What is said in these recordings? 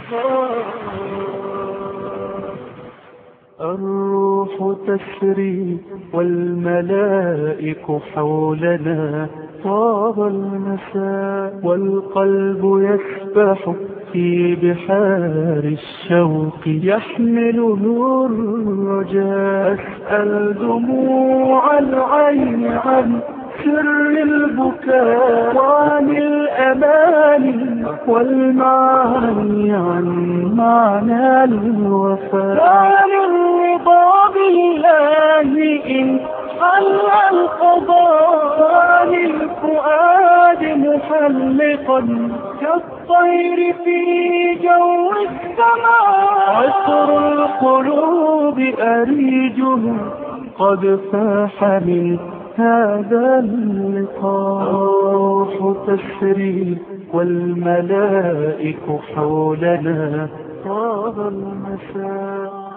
الروح تسري والملائك حولنا طاب المساء والقلب يسبح في بحار الشوق يحمله الرجاء أسأل دموع العين عن سر البكاء وعن الأمان والمعاني عن معنى الوفاء عن الرضا بالله إن حل القضاء عن الفؤاد محلقا كالطير في جو السماء عطر القلوب أريجه قد فاح من هذا اللقاء الروح تسري والملائك حولنا طاب المساء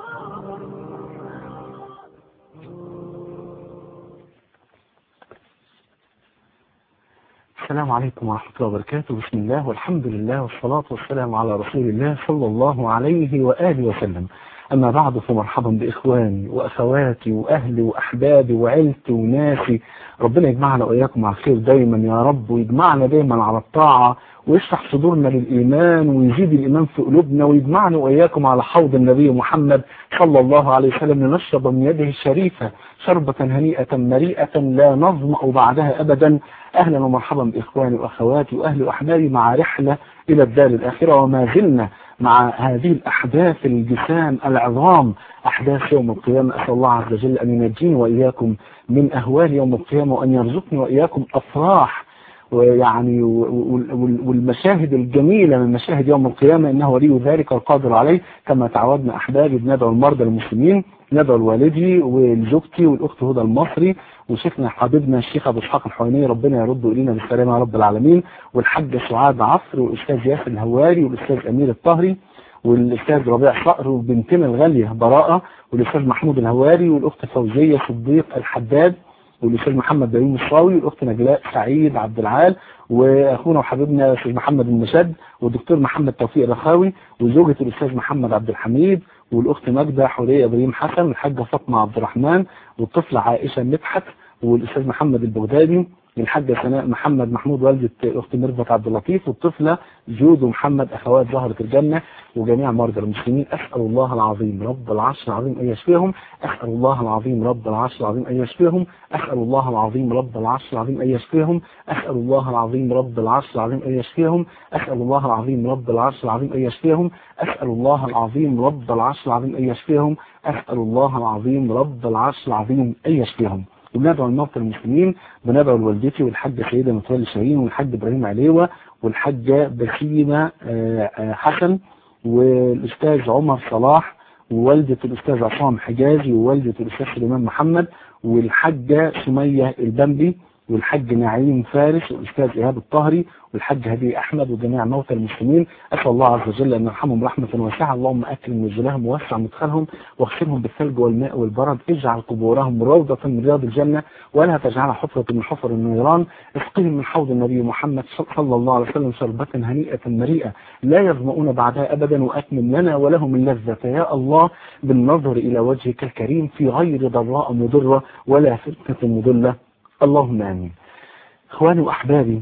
السلام عليكم ورحمة الله وبركاته بسم الله والحمد لله والصلاة والسلام على رسول الله صلى الله عليه وآله وسلم أما بعد فمرحبا بإخواني وأخواتي وأهلي وأحبابي وعيلتي وناسي ربنا يجمعنا وإياكم على خير دايما يا رب ويجمعنا دايما على الطاعة ويشرح صدورنا للإيمان ويزيد الإيمان في قلوبنا ويجمعنا وإياكم على حوض النبي محمد صلى الله عليه وسلم لنشرب من يده الشريفة شربة هنيئة مريئة لا نظمأ بعدها أبدا أهلا ومرحبا بإخواني وأخواتي وأهلي وأحبابي مع رحلة إلى الدار الآخرة وما زلنا مع هذه الأحداث الجسام العظام أحداث يوم القيامة أسأل الله عز وجل أن ينجيني وإياكم من أهوال يوم القيامة وأن يرزقني وإياكم أفراح ويعني والمشاهد الجميلة من مشاهد يوم القيامة إنه ولي ذلك القادر عليه كما تعودنا أحبابي بندعو المرضى المسلمين ندعو لوالدي ولزوجتي والأخت هدى المصري وشيخنا حبيبنا الشيخ أبو إسحاق الحويني ربنا يرد إلينا بالسلامة يا رب العالمين والحاج سعاد عصر والأستاذ ياسر الهواري والأستاذ أمير الطهري والأستاذ ربيع صقر وبنتنا الغالية براءة والأستاذ محمود الهواري والأخت فوزية صديق الحداد والاستاذ محمد بيوم الصاوي والاخت نجلاء سعيد عبد العال واخونا وحبيبنا الاستاذ محمد المشد والدكتور محمد توفيق الرخاوي وزوجة الاستاذ محمد عبد الحميد والاخت ماجده حوريه ابراهيم حسن والحاجه فاطمه عبد الرحمن والطفله عائشه مدحت والاستاذ محمد البغدادي الحاجة سناء محمد محمود والدة الأخت ميرفت عبد اللطيف والطفلة جود ومحمد أخوات زهرة الجنة وجميع مرضى المسلمين أسأل الله العظيم رب العرش العظيم أن يشفيهم أسأل الله العظيم رب العرش العظيم أن يشفيهم أسأل الله العظيم رب العرش العظيم أن يشفيهم أسأل الله العظيم رب العرش العظيم أن يشفيهم أسأل الله العظيم رب العرش العظيم أن يشفيهم أسأل الله العظيم رب العرش العظيم أن يشفيهم أسأل الله العظيم رب العرش العظيم أن يشفيهم وبندعو الموتى المسلمين بندعو لوالدتي والحاجة سيدة متولي شاهين والحاج إبراهيم عليوة والحاجة بسيمة حسن والأستاذ عمر صلاح ووالدة الأستاذ عصام حجازي ووالدة الأستاذ سليمان محمد والحاجة سمية البنبي والحاج نعيم فارس والأستاذ إيهاب الطهري والحاج هدي أحمد وجميع موتى المسلمين أسأل الله عز وجل أن يرحمهم رحمة واسعة اللهم أكرم نزلهم ووسع مدخلهم واغسلهم بالثلج والماء والبرد اجعل قبورهم روضة من رياض الجنة ولا تجعلها حفرة من حفر النيران اسقهم من حوض النبي محمد صلى الله عليه وسلم شربة هنيئة مريئة لا يظمؤون بعدها أبدا وأتمم لنا ولهم اللذة يا الله بالنظر إلى وجهك الكريم في غير ضراء مضرة ولا فتنة مضلة اللهم آمين إخواني وأحبابي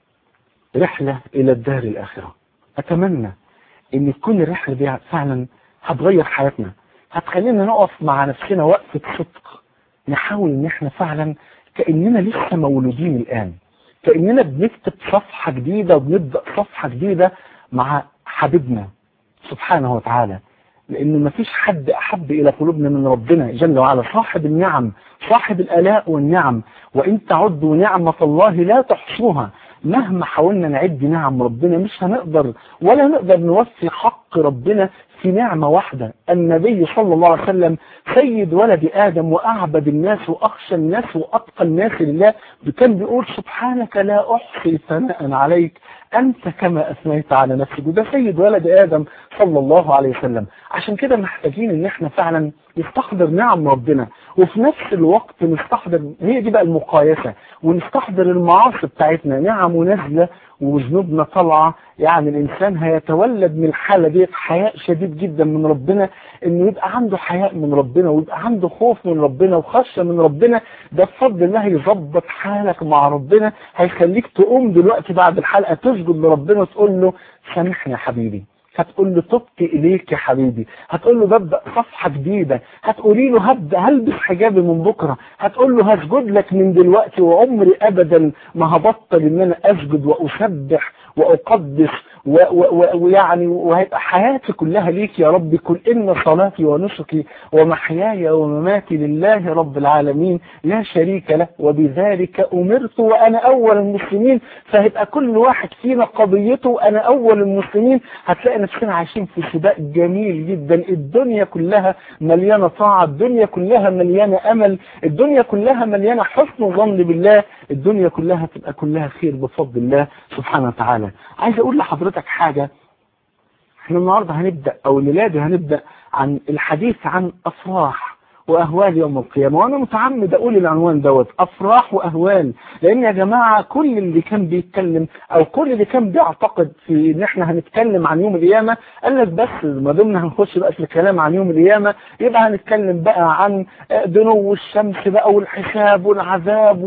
رحلة إلى الدار الآخرة أتمنى إن تكون الرحلة دي فعلا هتغير حياتنا هتخلينا نقف مع نفسنا وقفة صدق نحاول إن إحنا فعلا كأننا لسه مولودين الآن كأننا بنكتب صفحة جديدة وبنبدأ صفحة جديدة مع حبيبنا سبحانه وتعالى لأن مفيش حد أحب إلى قلوبنا من ربنا جل وعلا صاحب النعم صاحب الآلاء والنعم وإن تعدوا نعمة الله لا تحصوها مهما حاولنا نعد نعم ربنا مش هنقدر ولا نقدر نوفي حق ربنا في نعمة واحدة النبي صلى الله عليه وسلم سيد ولد آدم وأعبد الناس وأخشى الناس وأتقى الناس لله كان بيقول سبحانك لا أحصي ثناء عليك أنت كما أثنيت على نفسك وده سيد ولد آدم صلى الله عليه وسلم عشان كده محتاجين ان احنا فعلا نستحضر نعم ربنا وفي نفس الوقت نستحضر هي دي بقى المقايسة ونستحضر المعاصي بتاعتنا نعم نازلة وذنوبنا طالعه يعني الانسان هيتولد من الحاله دي حياء شديد جدا من ربنا انه يبقى عنده حياء من ربنا ويبقى عنده خوف من ربنا وخشيه من ربنا ده بفضل الله يظبط حالك مع ربنا هيخليك تقوم دلوقتي بعد الحلقه تسجد لربنا وتقول له سامحني يا حبيبي هتقول له تبت اليك يا حبيبي هتقول له ببدا صفحه جديده هتقولي له هبدا هلبس حجابي من بكره هتقول له هسجد لك من دلوقتي وعمري ابدا ما هبطل ان انا اسجد واسبح واقدس ويعني وهيبقى حياتي كلها ليك يا رب كل ان صلاتي ونسكي ومحياي ومماتي لله رب العالمين لا شريك له وبذلك امرت وانا اول المسلمين فهيبقى كل واحد فينا قضيته انا اول المسلمين هتلاقي نفسنا عايشين في سباق جميل جدا الدنيا كلها مليانه طاعه الدنيا كلها مليانه امل الدنيا كلها مليانه حسن ظن بالله الدنيا كلها تبقى كلها خير بفضل الله سبحانه وتعالى عايز اقول لحضرتك حاجة احنا النهاردة هنبدأ او الليلة هنبدأ عن الحديث عن افراح واهوال يوم القيامة وانا متعمد اقول العنوان دوت افراح واهوال لان يا جماعة كل اللي كان بيتكلم او كل اللي كان بيعتقد في ان احنا هنتكلم عن يوم القيامة قال لك بس ما دمنا هنخش بقى في الكلام عن يوم القيامة يبقى هنتكلم بقى عن دنو الشمس بقى والحساب والعذاب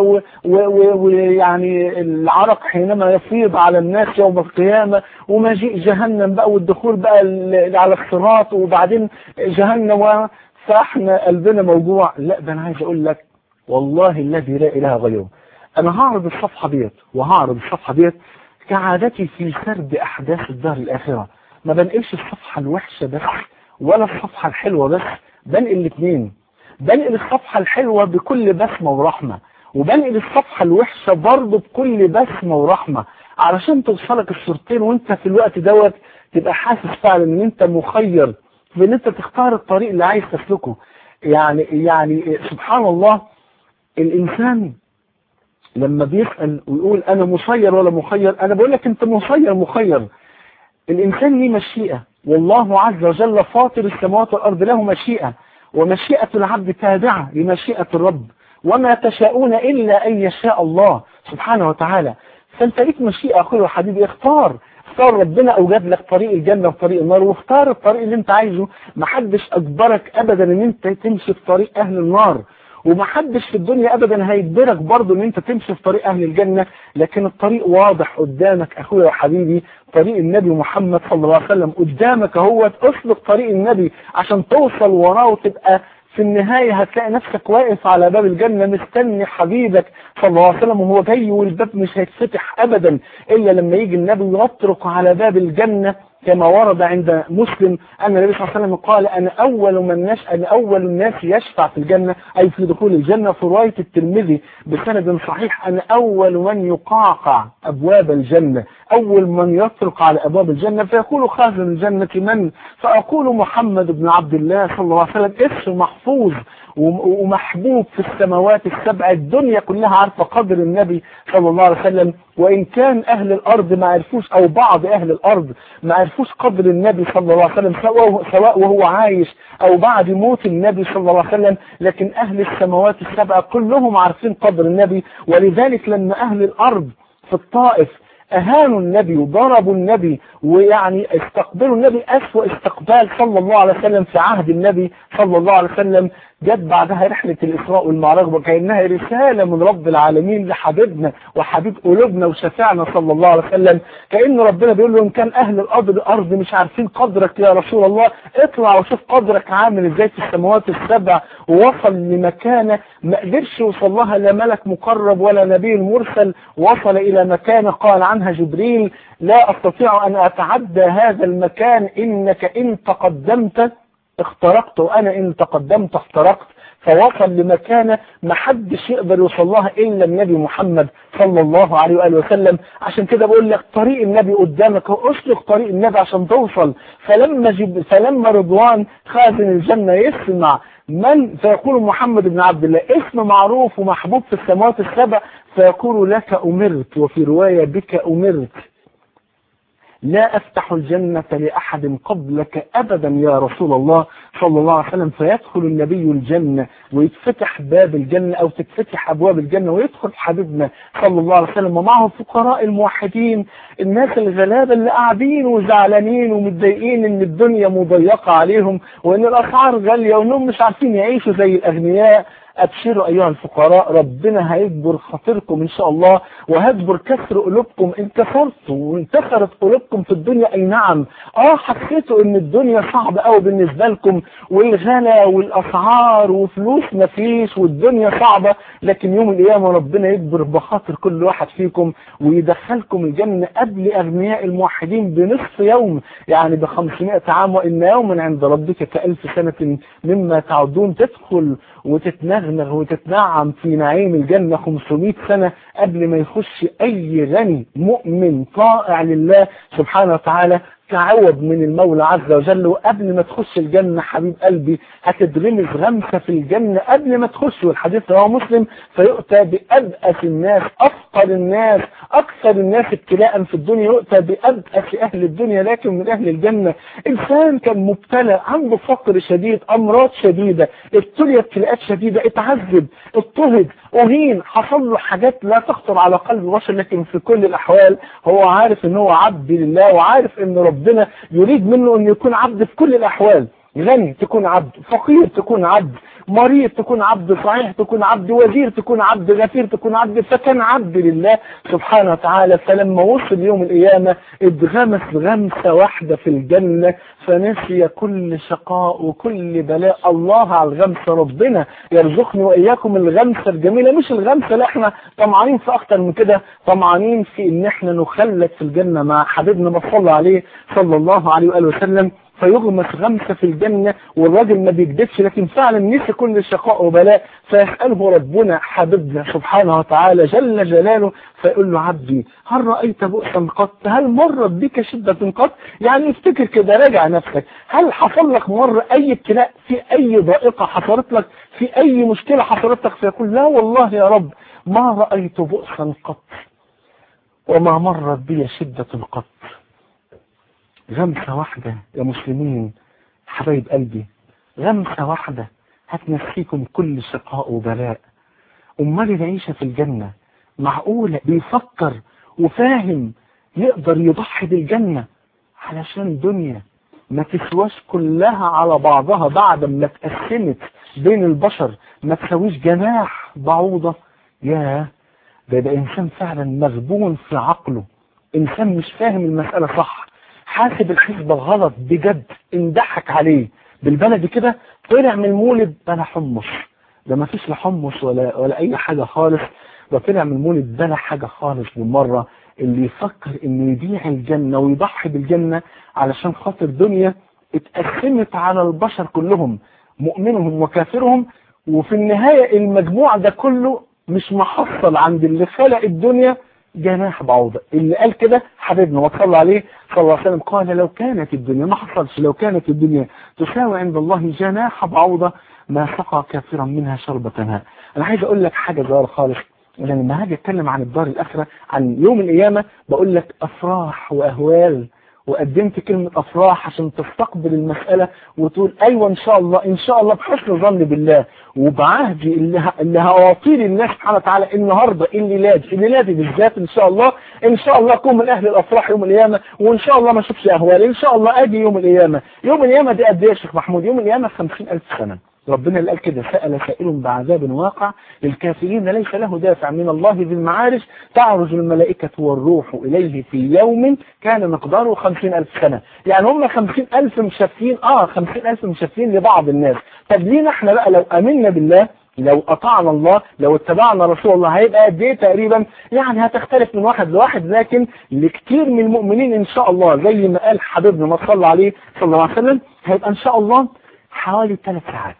ويعني العرق حينما يفيض على الناس يوم القيامة ومجيء جهنم بقى والدخول بقى على الصراط وبعدين جهنم فاحنا قلبنا موجوع لا ده انا عايز اقول لك والله الذي لا اله غيره انا هعرض الصفحة ديت وهعرض الصفحة ديت كعادتي في سرد احداث الدار الاخرة ما بنقلش الصفحة الوحشة بس ولا الصفحة الحلوة بس بنقل الاثنين بنقل الصفحة الحلوة بكل بسمة ورحمة وبنقل الصفحة الوحشة برضه بكل بسمة ورحمة علشان توصلك الصورتين وانت في الوقت دوت تبقى حاسس فعلا ان انت مخير في ان انت تختار الطريق اللي عايز تسلكه يعني يعني سبحان الله الانسان لما بيسأل ويقول انا مسير ولا مخير انا بقول لك انت مسير مخير الانسان ليه مشيئة والله عز وجل فاطر السماوات والارض له مشيئة ومشيئة العبد تابعة لمشيئة الرب وما تشاءون الا ان يشاء الله سبحانه وتعالى فانت ليك مشيئة اخوي وحبيبي اختار اختار ربنا اوجد لك طريق الجنة وطريق النار واختار الطريق اللي انت عايزه محدش اجبرك ابدا ان انت تمشي في طريق اهل النار ومحدش في الدنيا ابدا هيجبرك برضه ان انت تمشي في طريق اهل الجنة لكن الطريق واضح قدامك اخويا وحبيبي طريق النبي محمد صلى الله عليه وسلم قدامك اهوت اسلك طريق النبي عشان توصل وراه وتبقى في النهاية هتلاقي نفسك واقف على باب الجنة مستني حبيبك صلى الله عليه وسلم وهو جاي والباب مش هيتفتح أبدا إلا لما يجي النبي يطرق على باب الجنة كما ورد عند مسلم أن النبي صلى الله عليه وسلم قال أنا أول من نش... أنا أول الناس يشفع في الجنة أي في دخول الجنة في رواية الترمذي بسند صحيح أنا أول من يقعقع أبواب الجنة أول من يطرق على أبواب الجنة فيقول خازن الجنة من فأقول محمد بن عبد الله صلى الله عليه وسلم اسم محفوظ ومحبوب في السماوات السبع الدنيا كلها عارفة قدر النبي صلى الله عليه وسلم وإن كان أهل الأرض ما عرفوش أو بعض أهل الأرض ما عرفوش قدر النبي صلى الله عليه وسلم سواء وهو عايش أو بعد موت النبي صلى الله عليه وسلم لكن أهل السماوات السبع كلهم عارفين قدر النبي ولذلك لما أهل الأرض في الطائف أهانوا النبي وضربوا النبي ويعني استقبلوا النبي أسوأ استقبال صلى الله عليه وسلم في عهد النبي صلى الله عليه وسلم جت بعدها رحلة الإسراء والمعراج وكأنها رسالة من رب العالمين لحبيبنا وحبيب قلوبنا وشفيعنا صلى الله عليه وسلم كأن ربنا بيقول له إن كان أهل الأرض الأرض مش عارفين قدرك يا رسول الله اطلع وشوف قدرك عامل إزاي في السماوات السبع ووصل لمكانة ما قدرش يوصل لها لا ملك مقرب ولا نبي مرسل وصل إلى مكانة قال عنها جبريل لا أستطيع أن أتعدى هذا المكان إنك إن تقدمت اخترقت وانا ان تقدمت اخترقت فوصل لمكانة ما حدش يقدر يوصل لها الا النبي محمد صلى الله عليه وآله وسلم عشان كده بقول لك طريق النبي قدامك اسلك طريق النبي عشان توصل فلما جب فلما رضوان خازن الجنة يسمع من فيقول محمد بن عبد الله اسم معروف ومحبوب في السماوات السبع فيقول لك أمرت وفي رواية بك أمرت لا أفتح الجنة لأحد قبلك أبدا يا رسول الله صلى الله عليه وسلم فيدخل النبي الجنة ويتفتح باب الجنة أو تتفتح أبواب الجنة ويدخل حبيبنا صلى الله عليه وسلم ومعه فقراء الموحدين الناس الغلابة اللي قاعدين وزعلانين ومتضايقين إن الدنيا مضيقة عليهم وإن الأسعار غالية وإنهم مش عارفين يعيشوا زي الأغنياء أبشروا أيها الفقراء ربنا هيجبر خاطركم إن شاء الله وهيجبر كسر قلوبكم انكسرتوا وانكسرت قلوبكم في الدنيا أي نعم آه حسيتوا إن الدنيا صعبة قوي بالنسبة لكم والغلا والأسعار وفلوس مفيش والدنيا صعبة لكن يوم القيامة ربنا يجبر بخاطر كل واحد فيكم ويدخلكم الجنة قبل أغنياء الموحدين بنصف يوم يعني ب 500 عام وإن يوما عند ربك كألف سنة مما تعدون تدخل وتتنغنغ وتتنعم في نعيم الجنة 500 سنة قبل ما يخش أي غني مؤمن طائع لله سبحانه وتعالى كعوض من المولى عز وجل وقبل ما تخش الجنة حبيب قلبي هتدرمز غمسة في الجنة قبل ما تخش والحديث رواه مسلم فيؤتى بأبأس الناس أفقر الناس أكثر الناس ابتلاء في الدنيا يؤتى بأبأس أهل الدنيا لكن من أهل الجنة إنسان كان مبتلى عنده فقر شديد أمراض شديدة ابتلي ابتلاءات شديدة اتعذب اضطهد أهين حصل له حاجات لا تخطر على قلب بشر لكن في كل الأحوال هو عارف ان هو عبد لله وعارف ان ربنا يريد منه ان يكون عبد في كل الأحوال غني تكون عبد فقير تكون عبد مريض تكون عبد صحيح تكون عبد وزير تكون عبد غفير تكون عبد فكان عبد لله سبحانه وتعالى فلما وصل يوم القيامة اتغمس غمسة واحدة في الجنة فنسي كل شقاء وكل بلاء الله على الغمسة ربنا يرزقني وإياكم الغمسة الجميلة مش الغمسة اللي احنا طمعانين في أكتر من كده طمعانين في إن احنا نخلد في الجنة مع حبيبنا ما صلى عليه صلى الله عليه وآله وسلم فيغمس غمسة في الجنة والراجل ما بيكذبش لكن فعلا نسي كل شقاء وبلاء فيسأله ربنا حبيبنا سبحانه وتعالى جل جلاله فيقول له عبدي هل رأيت بؤسا قط هل مرت بك شدة قط يعني افتكر كده راجع نفسك هل حصل لك مر أي ابتلاء في أي ضائقة حصلت لك في أي مشكلة حصلت لك فيقول لا والله يا رب ما رأيت بؤسا قط وما مرت بي شدة قط غمسة واحدة يا مسلمين حبايب قلبي غمسة واحدة هتنسيكم كل شقاء وبلاء أمال العيشة في الجنة معقولة بيفكر وفاهم يقدر يضحي بالجنة علشان دنيا ما تسواش كلها على بعضها بعد ما اتقسمت بين البشر ما تسويش جناح بعوضة ياه ده يبقى إنسان فعلا مغبون في عقله إنسان مش فاهم المسألة صح حاسب الحسبة غلط بجد اندحك عليه بالبلد كده طلع من المولد بلا حمص ده ما فيش لا حمص ولا ولا اي حاجة خالص ده طلع من المولد بلا حاجة خالص بالمرة اللي يفكر انه يبيع الجنة ويضحي بالجنة علشان خاطر دنيا اتقسمت على البشر كلهم مؤمنهم وكافرهم وفي النهاية المجموع ده كله مش محصل عند اللي خلق الدنيا جناح بعوضة اللي قال كده حبيبنا وصلى عليه صلى الله عليه وسلم قال لو كانت الدنيا ما حصلش لو كانت الدنيا تساوي عند الله جناح بعوضة ما سقى كافرا منها شربة ماء انا عايز اقول لك حاجة صغيرة خالص انا لما هاجي اتكلم عن الدار الاخرة عن يوم القيامة بقول لك افراح واهوال وقدمت كلمة افراح عشان تستقبل المسألة وتقول ايوه ان شاء الله ان شاء الله بحسن ظن بالله وبعهدي اللي, ه... اللي هأعطيه لله سبحانه وتعالى النهاردة الليلاد الليلاد بالذات ان شاء الله ان شاء الله اكون من اهل الافراح يوم القيامة وان شاء الله ما اشوفش اهوال ان شاء الله اجي يوم القيامة يوم القيامة دي قد ايه يا شيخ محمود يوم القيامة 50000 سنة ربنا اللي قال كده سأل سائل بعذاب واقع للكافرين ليس له دافع من الله ذي المعارج تعرج الملائكة والروح إليه في يوم كان مقداره خمسين ألف سنة يعني هم خمسين ألف مشفين آه خمسين ألف مشفين لبعض الناس طب لينا احنا بقى لو أمنا بالله لو أطعنا الله لو اتبعنا رسول الله هيبقى قد ايه تقريبا يعني هتختلف من واحد لواحد لكن لكتير من المؤمنين ان شاء الله زي ما قال حبيبنا ما صلى عليه صلى الله عليه وسلم هيبقى ان شاء الله حوالي ثلاث ساعات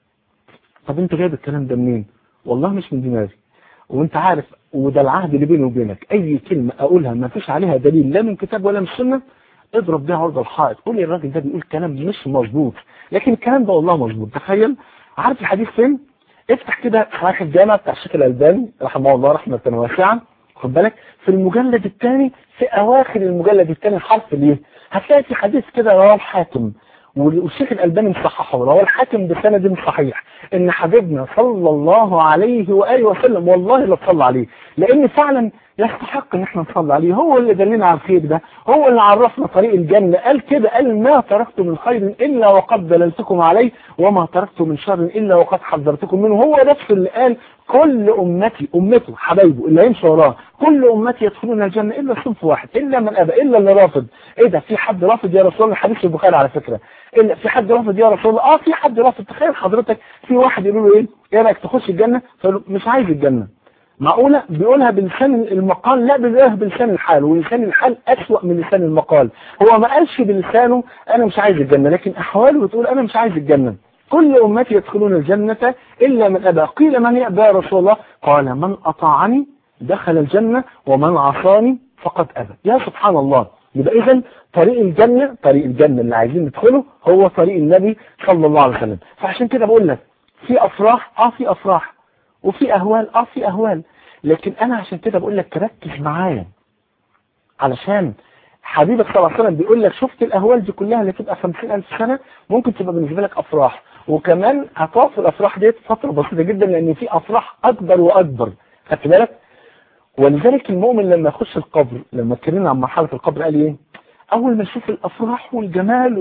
طب انت جايب الكلام ده منين والله مش من دماغي وانت عارف وده العهد اللي بيني وبينك اي كلمة اقولها ما فيش عليها دليل لا من كتاب ولا من سنة اضرب بيها عرض الحائط قول لي الراجل ده بيقول كلام مش مظبوط لكن الكلام ده والله مظبوط تخيل عارف الحديث فين افتح كده صحيح الجامع بتاع الشيخ الالباني رحمه الله رحمة واسعة خد بالك في المجلد الثاني في اواخر المجلد الثاني حرف ليه هتلاقي في حديث كده رواه الحاكم والشيخ الألباني مصححه رواه الحاكم بسند صحيح ان حبيبنا صلى الله عليه وآله وسلم والله لا تصلى عليه لان فعلا يستحق ان احنا نصلي عليه هو اللي دلنا على الخير ده هو اللي عرفنا طريق الجنة قال كده قال ما تركت من خير الا وقد دللتكم عليه وما تركت من شر الا وقد حذرتكم منه هو نفسه اللي قال كل امتي امته حبايبه اللي هيمشي وراه كل امتي يدخلون الجنة الا صنف واحد الا من ابى الا اللي رافض ايه ده في حد رافض يا رسول الله حديث البخاري على فكرة الا في حد رافض يا رسول الله اه في حد رافض تخيل حضرتك في واحد يقول له ايه ايه رايك تخش الجنة فيقول مش عايز الجنة معقولة بيقولها بلسان المقال لا بيقولها بلسان الحال ولسان الحال أسوأ من لسان المقال هو ما قالش بلسانه أنا مش عايز الجنة لكن أحواله بتقول أنا مش عايز الجنة كل أمتي يدخلون الجنة إلا من أبى قيل من يأبى يا رسول الله قال من أطاعني دخل الجنة ومن عصاني فقد أبى يا سبحان الله يبقى إذا طريق الجنة طريق الجنة اللي عايزين ندخله هو طريق النبي صلى الله عليه وسلم فعشان كده بقول لك في أفراح آه في أفراح وفي أهوال آه في أهوال لكن أنا عشان كده بقول لك ركز معايا علشان حبيبك صلى الله عليه وسلم بيقول لك شفت الأهوال دي كلها اللي تبقى 50000 سنة ممكن تبقى بالنسبة لك أفراح وكمان هتقف الأفراح ديت فترة بسيطة جدا لأن في أفراح أكبر وأكبر خدت بالك ولذلك المؤمن لما يخش القبر لما اتكلمنا عن مرحلة القبر قال ايه اول ما يشوف الافراح والجمال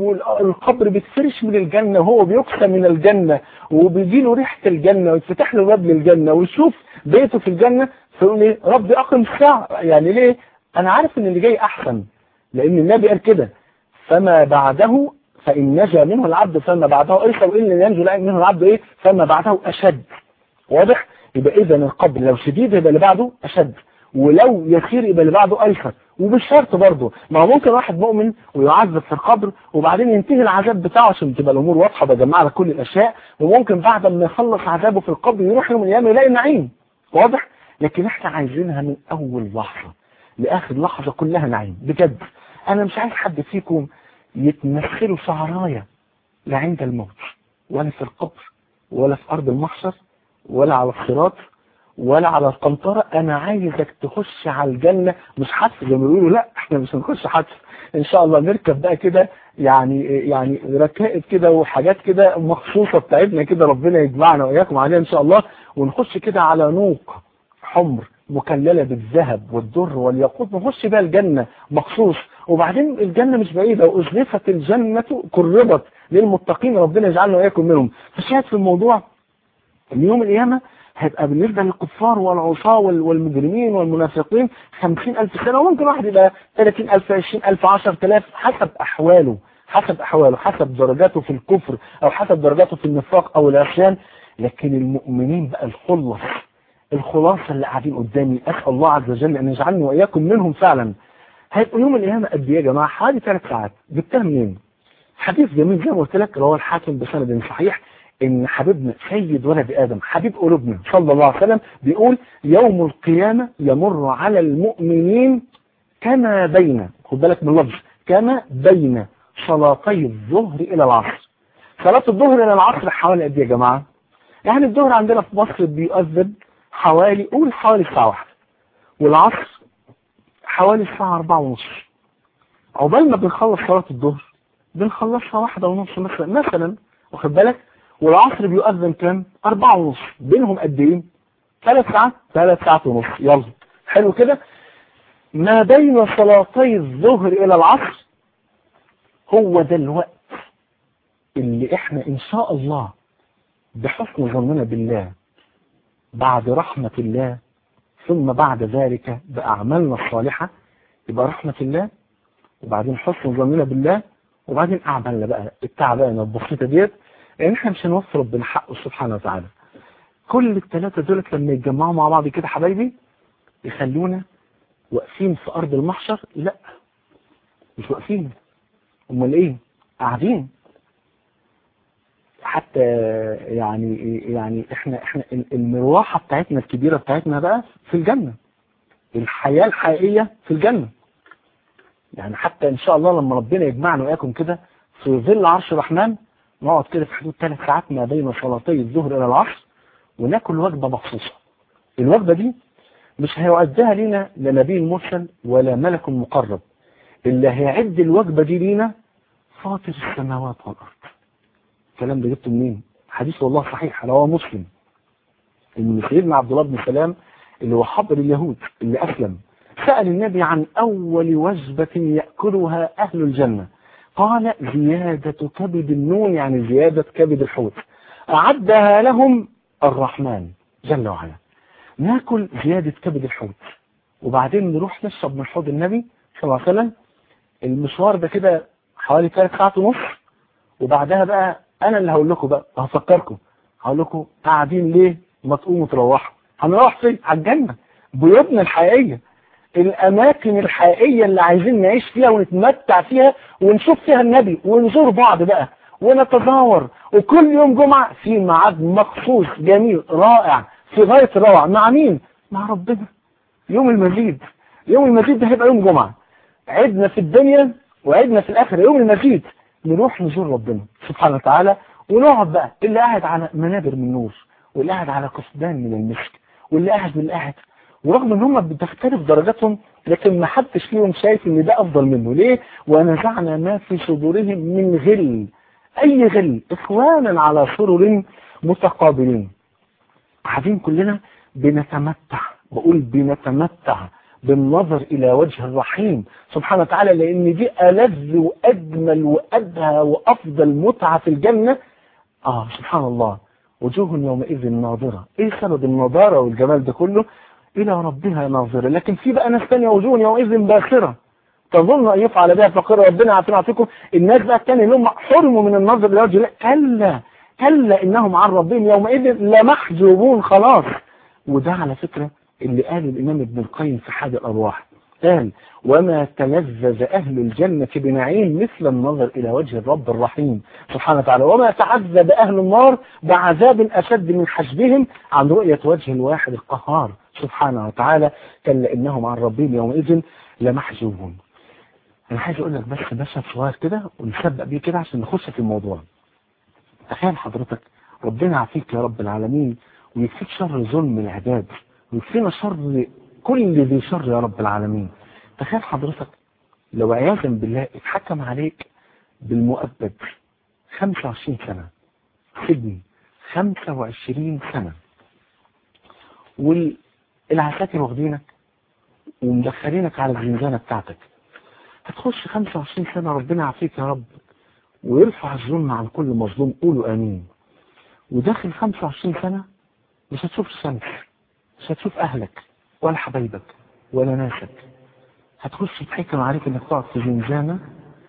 والقبر بيتفرش من الجنة وهو بيكسى من الجنة وبيجي له ريحة الجنة ويتفتح له باب للجنة ويشوف بيته في الجنة فيقول ايه ربي اقم الساعة يعني ليه انا عارف ان اللي جاي احسن لان النبي قال كده فما بعده فان نجا منه العبد فما بعده ايسر وان لم ينجو منه العبد ايه فما بعده اشد واضح يبقى اذا القبر لو شديد يبقى اللي بعده اشد ولو يسير يبقى اللي بعده ايسر ومش شرط برضه ما هو ممكن واحد مؤمن ويعذب في القبر وبعدين ينتهي العذاب بتاعه عشان تبقى الامور واضحه بجمع لك كل الاشياء وممكن بعد ما يخلص عذابه في القبر يروح يوم من الايام يلاقي نعيم واضح لكن احنا عايزينها من اول لحظه لاخر لحظه كلها نعيم بجد انا مش عايز حد فيكم يتمثلوا شعرايه لا عند الموت ولا في القبر ولا في ارض المحشر ولا على الصراط ولا على القنطرة انا عايزك تخش على الجنة مش حدث زي ما بيقولوا لا احنا مش هنخش حدث ان شاء الله نركب بقى كده يعني يعني ركائب كده وحاجات كده مخصوصة بتاعتنا كده ربنا يجمعنا واياكم عليها ان شاء الله ونخش كده على نوق حمر مكللة بالذهب والدر والياقوت نخش بقى الجنة مخصوص وبعدين الجنة مش بعيدة وأزلفت الجنة قربت للمتقين ربنا يجعلنا وإياكم منهم فشاهد في الموضوع ان يوم القيامة هيبقى بالنسبة للكفار والعصاة والمجرمين والمنافقين خمسين ألف سنة وممكن واحد يبقى ثلاثين ألف عشرين ألف عشر تلاف حسب أحواله حسب أحواله حسب درجاته في الكفر أو حسب درجاته في النفاق أو العصيان لكن المؤمنين بقى الخلص الخلاصة اللي قاعدين قدامي أسأل الله عز وجل أن يجعلني وإياكم منهم فعلا هيبقوا يوم القيامة قد إيه يا جماعة حوالي ثلاث ساعات جبتها منين؟ حديث جميل زي ما قلت لك رواه الحاكم بسند صحيح ان حبيبنا سيد ولد ادم حبيب قلوبنا صلى الله عليه وسلم بيقول يوم القيامة يمر على المؤمنين كما بين خد بالك من اللفظ كما بين صلاتي الظهر الى العصر صلاة الظهر الى العصر حوالي قد ايه يا جماعة يعني الظهر عندنا في مصر بيؤذن حوالي قول حوالي الساعة واحدة والعصر حوالي الساعة أربعة ونص عقبال ما بنخلص صلاة الظهر بنخلصها واحدة ونص مثلا مثلا واخد بالك والعصر بيؤذن كام أربعة ونص بينهم قد ايه ثلاث ساعات ثلاث ساعات ونص يلا حلو كده ما بين صلاتي الظهر إلى العصر هو ده الوقت اللي احنا إن شاء الله بحسن ظننا بالله بعد رحمة الله ثم بعد ذلك بأعمالنا الصالحة يبقى رحمة الله وبعدين حسن ظننا بالله وبعدين أعمالنا بقى التعبانة البسيطة ديت لأن احنا مش هنوفر ربنا حقه سبحانه وتعالى كل الثلاثة دولت لما يتجمعوا مع بعض كده حبايبي يخلونا واقفين في أرض المحشر لا مش واقفين امال ايه قاعدين حتى يعني يعني احنا احنا المروحة بتاعتنا الكبيرة بتاعتنا بقى في الجنة الحياة الحقيقية في الجنة يعني حتى ان شاء الله لما ربنا يجمعنا وياكم كده في ظل عرش الرحمن نقعد كده في حدود ثلاث ساعات ما بين صلاتي الظهر الى العصر وناكل وجبة مخصوصة الوجبة دي مش هيعدها لنا لا نبي مرسل ولا ملك مقرب اللي هيعد الوجبة دي لينا فاطر السماوات والأرض الكلام ده جبته منين حديث والله صحيح رواه مسلم ان سيدنا عبد الله بن سلام اللي هو حبر اليهود اللي أسلم سأل النبي عن أول وجبة يأكلها أهل الجنة قال زيادة كبد النون يعني زيادة كبد الحوت أعدها لهم الرحمن جل وعلا ناكل زيادة كبد الحوت وبعدين نروح نشرب من حوض النبي صلى الله عليه وسلم المشوار ده كده حوالي ثلاث ساعات ونص وبعدها بقى انا اللي هقول لكم بقى هفكركم هقول لكم قاعدين ليه ما تقوموا تروحوا هنروح فين على الجنه بيوتنا الحقيقيه الاماكن الحقيقيه اللي عايزين نعيش فيها ونتمتع فيها ونشوف فيها النبي ونزور بعض بقى ونتزاور وكل يوم جمعه في ميعاد مخصوص جميل رائع في غايه الروعه مع مين؟ مع ربنا يوم المزيد يوم المزيد ده هيبقى يوم جمعه عدنا في الدنيا وعدنا في الاخره يوم المزيد نروح نزور ربنا سبحانه وتعالى ونقعد بقى اللي قاعد على منابر من نور واللي قاعد على قصدان من المسك واللي قاعد واللي قاعد ورغم ان هم بتختلف درجاتهم لكن ما حدش فيهم شايف ان ده افضل منه ليه ونزعنا ما في صدورهم من غل اي غل اخوانا على سرر متقابلين قاعدين كلنا بنتمتع بقول بنتمتع بالنظر إلى وجه الرحيم سبحانه وتعالى لأن دي ألذ وأجمل وأبهى وأفضل متعة في الجنة آه سبحان الله وجوه يومئذ ناظرة إيه سبب النضارة والجمال ده كله إلى ربها ناظرة لكن في بقى ناس تانية وجوه يومئذ باسرة تظن أن يفعل بها فقير ربنا عافينا وعافيكم الناس بقى التانية اللي هم حرموا من النظر إلى وجه الله كلا كلا إنهم عن ربهم يومئذ لمحجوبون خلاص وده على فكرة اللي قال الإمام ابن القيم في حاد الأرواح قال وما تلذذ أهل الجنة بنعيم مثل النظر إلى وجه الرب الرحيم سبحانه وتعالى وما تعذب أهل النار بعذاب أشد من حجبهم عن رؤية وجه الواحد القهار سبحانه وتعالى كلا إنهم عن ربهم يومئذ لمحجوبون أنا عايز أقول لك بس مشهد صغير كده ونسبق بيه كده عشان نخش في الموضوع تخيل حضرتك ربنا يعافيك يا رب العالمين ويكفيك شر ظلم العباد ويكفينا شر كل ذي شر يا رب العالمين تخيل حضرتك لو عياذا بالله اتحكم عليك بالمؤبد 25 سنة سجن 25 سنة والعساكر واخدينك ومدخلينك على الزنزانة بتاعتك هتخش 25 سنة ربنا يعافيك يا رب ويرفع الظلم عن كل مظلوم قولوا امين وداخل 25 سنة مش هتشوف الشمس مش هتشوف اهلك ولا حبايبك ولا ناسك هتخش تحكم عليك انك تقعد في زنزانة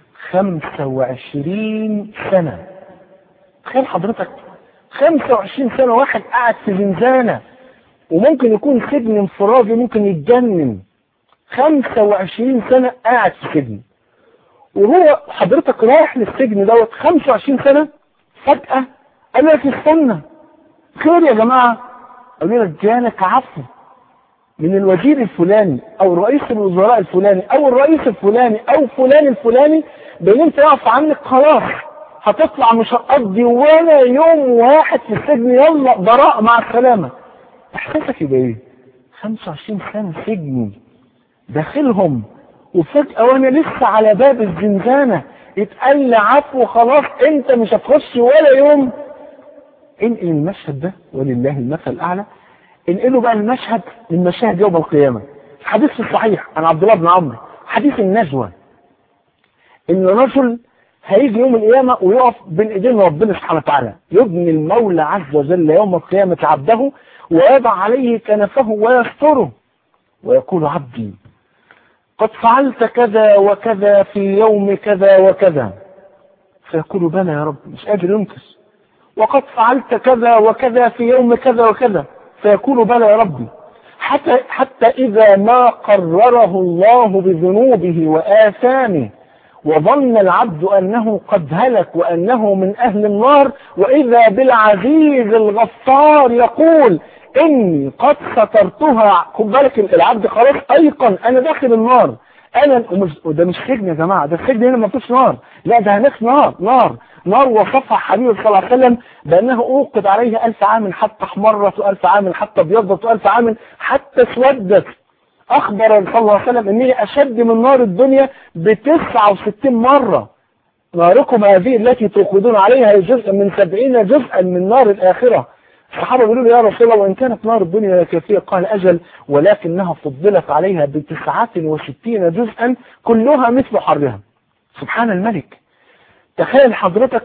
25 سنة تخيل حضرتك 25 سنة واحد قاعد في زنزانة وممكن يكون سجن انفرادي ممكن يتجنن 25 سنة قاعد في سجن وهو حضرتك رايح للسجن دوت 25 سنة فجأة قال لك استنى خير يا جماعة قالوا لك جالك عفو من الوزير الفلاني او رئيس الوزراء الفلاني او الرئيس الفلاني او فلان الفلاني بان انت يعفو عنك خلاص هتطلع مش هتقضي ولا يوم واحد في السجن يلا براء مع السلامة احساسك يبقى ايه 25 سنة سجن داخلهم وفجأة وانا لسه على باب الزنزانة يتقال لي عفو خلاص انت مش هتخش ولا يوم انقل المشهد ده ولله المثل الاعلى انقلوا بقى المشهد من مشاهد يوم القيامة الحديث في الصحيح عن عبد الله بن عمرو حديث النجوى ان رجل هيجي يوم القيامة ويقف بين ايدين ربنا سبحانه وتعالى يبني المولى عز وجل يوم القيامة عبده ويضع عليه كنفه ويستره ويقول عبدي قد فعلت كذا وكذا في يوم كذا وكذا فيقول بلى يا رب مش قادر ينكر وقد فعلت كذا وكذا في يوم كذا وكذا فيقول بلى يا ربي حتى, حتى إذا ما قرره الله بذنوبه وآثامه وظن العبد أنه قد هلك وأنه من أهل النار وإذا بالعزيز الغفار يقول إني قد سترتها خد بالك العبد خلاص أيقن أنا داخل النار أنا ومش وده مش سجن يا جماعة ده السجن هنا ما فيش نار لا ده هناك نار نار نار وصفها حبيب صلى الله عليه وسلم بأنه أوقد عليها ألف عام حتى احمرت وألف عام حتى ابيضت وألف عام حتى اسودت أخبر صلى الله عليه وسلم أن هي أشد من نار الدنيا ب 69 مرة ناركم هذه التي توقدون عليها جزء من سبعين جزءا من نار الآخرة الصحابة بيقولوا له يا رسول الله وإن كانت نار الدنيا كافية قال أجل ولكنها فضلت عليها بتسعة وستين جزءا كلها مثل حرها سبحان الملك تخيل حضرتك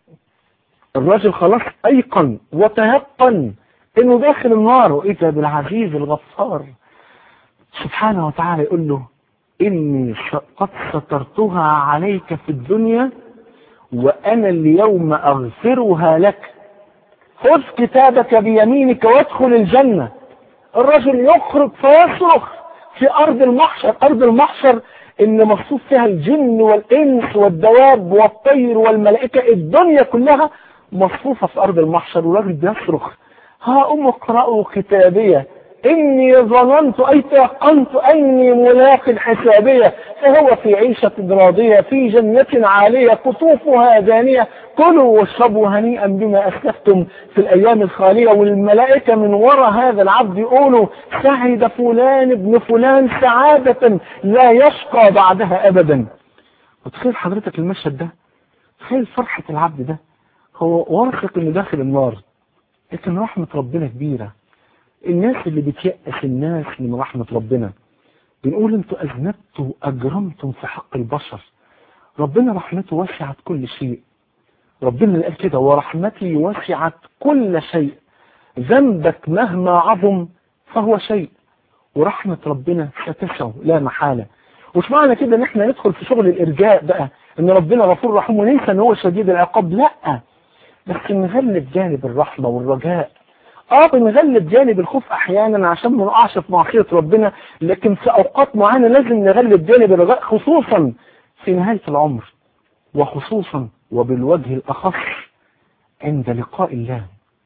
الراجل خلاص أيقن وتيقن إنه داخل النار وإذا بالعزيز الغفار سبحانه وتعالى يقول له إني قد سترتها عليك في الدنيا وأنا اليوم أغفرها لك خذ كتابك بيمينك وادخل الجنة الرجل يخرج فيصرخ في أرض المحشر أرض المحشر إن مصروف فيها الجن والإنس والدواب والطير والملائكة الدنيا كلها مصفوفة في أرض المحشر والراجل بيصرخ ها أم اقرأوا كتابية إني ظننت أي تيقنت أني ملاق حسابية فهو في عيشة راضية في جنة عالية قطوفها دانية كلوا واشربوا هنيئا بما أسلفتم في الأيام الخالية والملائكة من وراء هذا العبد يقولوا سعد فلان ابن فلان سعادة لا يشقى بعدها أبدا وتخيل حضرتك المشهد ده تخيل فرحة العبد ده هو واثق انه داخل النار لكن رحمة ربنا كبيرة الناس اللي بتيأس الناس من رحمة ربنا بنقول انتوا اذنبتوا اجرمتم في حق البشر ربنا رحمته وسعت كل شيء ربنا اللي قال كده ورحمتي وسعت كل شيء ذنبك مهما عظم فهو شيء ورحمة ربنا ستسعه لا محالة وش معنى كده ان احنا ندخل في شغل الارجاء بقى ان ربنا غفور رحيم وننسى ان هو شديد العقاب لا بس نغلب جانب الرحمة والرجاء اه بنغلب جانب الخوف احيانا عشان ما نقعش في معصيه ربنا لكن في اوقات معينه لازم نغلب جانب الرجاء خصوصا في نهايه العمر وخصوصا وبالوجه الاخص عند لقاء الله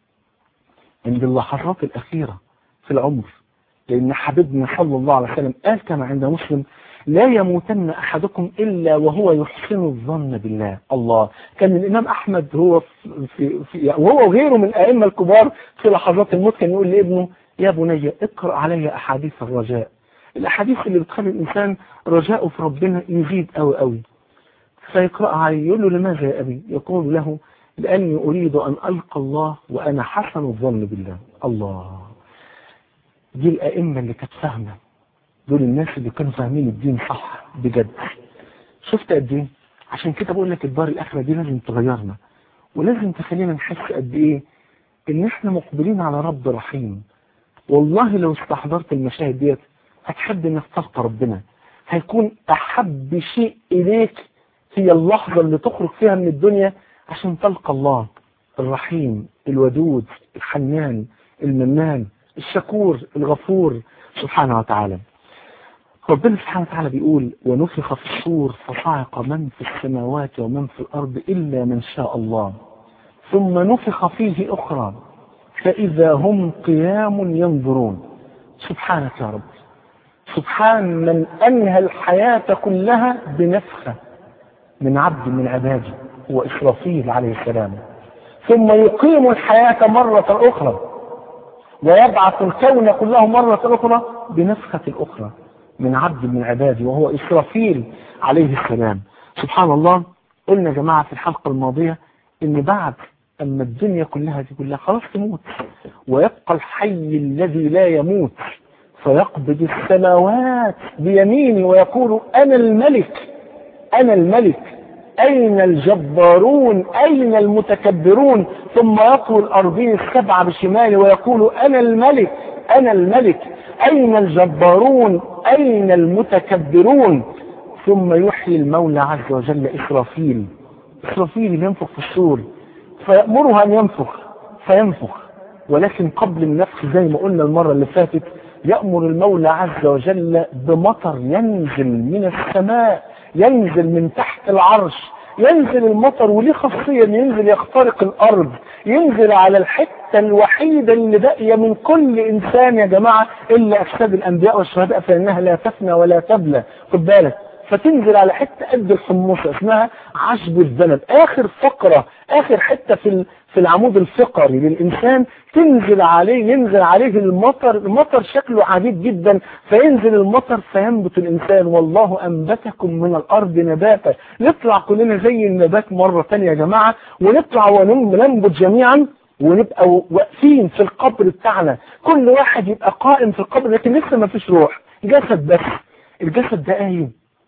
عند اللحظات الاخيره في العمر لان حبيبنا صلى الله عليه وسلم قال كما عند مسلم لا يموتن أحدكم إلا وهو يحسن الظن بالله الله كان الإمام أحمد هو في, في وهو وغيره من الأئمة الكبار في لحظات الموت كان يقول لابنه يا بني اقرأ علي أحاديث الرجاء الأحاديث اللي بتخلي الإنسان رجاءه في ربنا يزيد قوي قوي فيقرأ عليه يقول له لماذا يا أبي يقول له لأني أريد أن ألقى الله وأنا حسن الظن بالله الله دي الأئمة اللي كانت فاهمة دول الناس اللي كانوا فاهمين الدين صح بجد شفت قد ايه عشان كده بقول لك الدار الاخره دي لازم تغيرنا ولازم تخلينا نحس قد ايه ان احنا مقبلين على رب رحيم والله لو استحضرت المشاهد ديت هتحب انك تلقى ربنا هيكون احب شيء اليك هي اللحظه اللي تخرج فيها من الدنيا عشان تلقى الله الرحيم الودود الحنان المنان الشكور الغفور سبحانه وتعالى ربنا سبحانه وتعالى بيقول ونفخ في الصور فصعق من في السماوات ومن في الأرض إلا من شاء الله ثم نفخ فيه أخرى فإذا هم قيام ينظرون سبحانك يا رب سبحان من أنهى الحياة كلها بنفخة من عبد من عباده هو إسرافيل عليه السلام ثم يقيم الحياة مرة أخرى ويبعث الكون كله مرة أخرى بنفخة أخرى من عبد من عباده وهو إسرافيل عليه السلام سبحان الله قلنا يا جماعة في الحلقة الماضية إن بعد أما الدنيا كلها دي كلها خلاص تموت ويبقى الحي الذي لا يموت فيقبض السماوات بيمينه ويقول أنا الملك أنا الملك أين الجبارون أين المتكبرون ثم يطوي الأرضين السبعة بشماله ويقول أنا الملك أنا الملك أين الجبارون أين المتكبرون ثم يحيي المولى عز وجل إسرافيل إسرافيل ينفخ في السور فيأمره أن ينفخ فينفخ ولكن قبل النفخ زي ما قلنا المرة اللي فاتت يأمر المولى عز وجل بمطر ينزل من السماء ينزل من تحت العرش ينزل المطر وليه خاصية ينزل يخترق الأرض ينزل على الحتة الوحيدة اللي باقية من كل إنسان يا جماعة إلا أجساد الأنبياء والشهداء فإنها لا تفنى ولا تبلى خد بالك فتنزل على حتة قد الحمصة اسمها عشب الذنب اخر فقرة اخر حتة في في العمود الفقري للانسان تنزل عليه ينزل عليه المطر المطر شكله عجيب جدا فينزل المطر فينبت الانسان والله انبتكم من الارض نباتا نطلع كلنا زي النبات مرة ثانيه يا جماعة ونطلع وننبت جميعا ونبقى واقفين في القبر بتاعنا كل واحد يبقى قائم في القبر لكن لسه ما فيش روح جسد بس الجسد ده قايم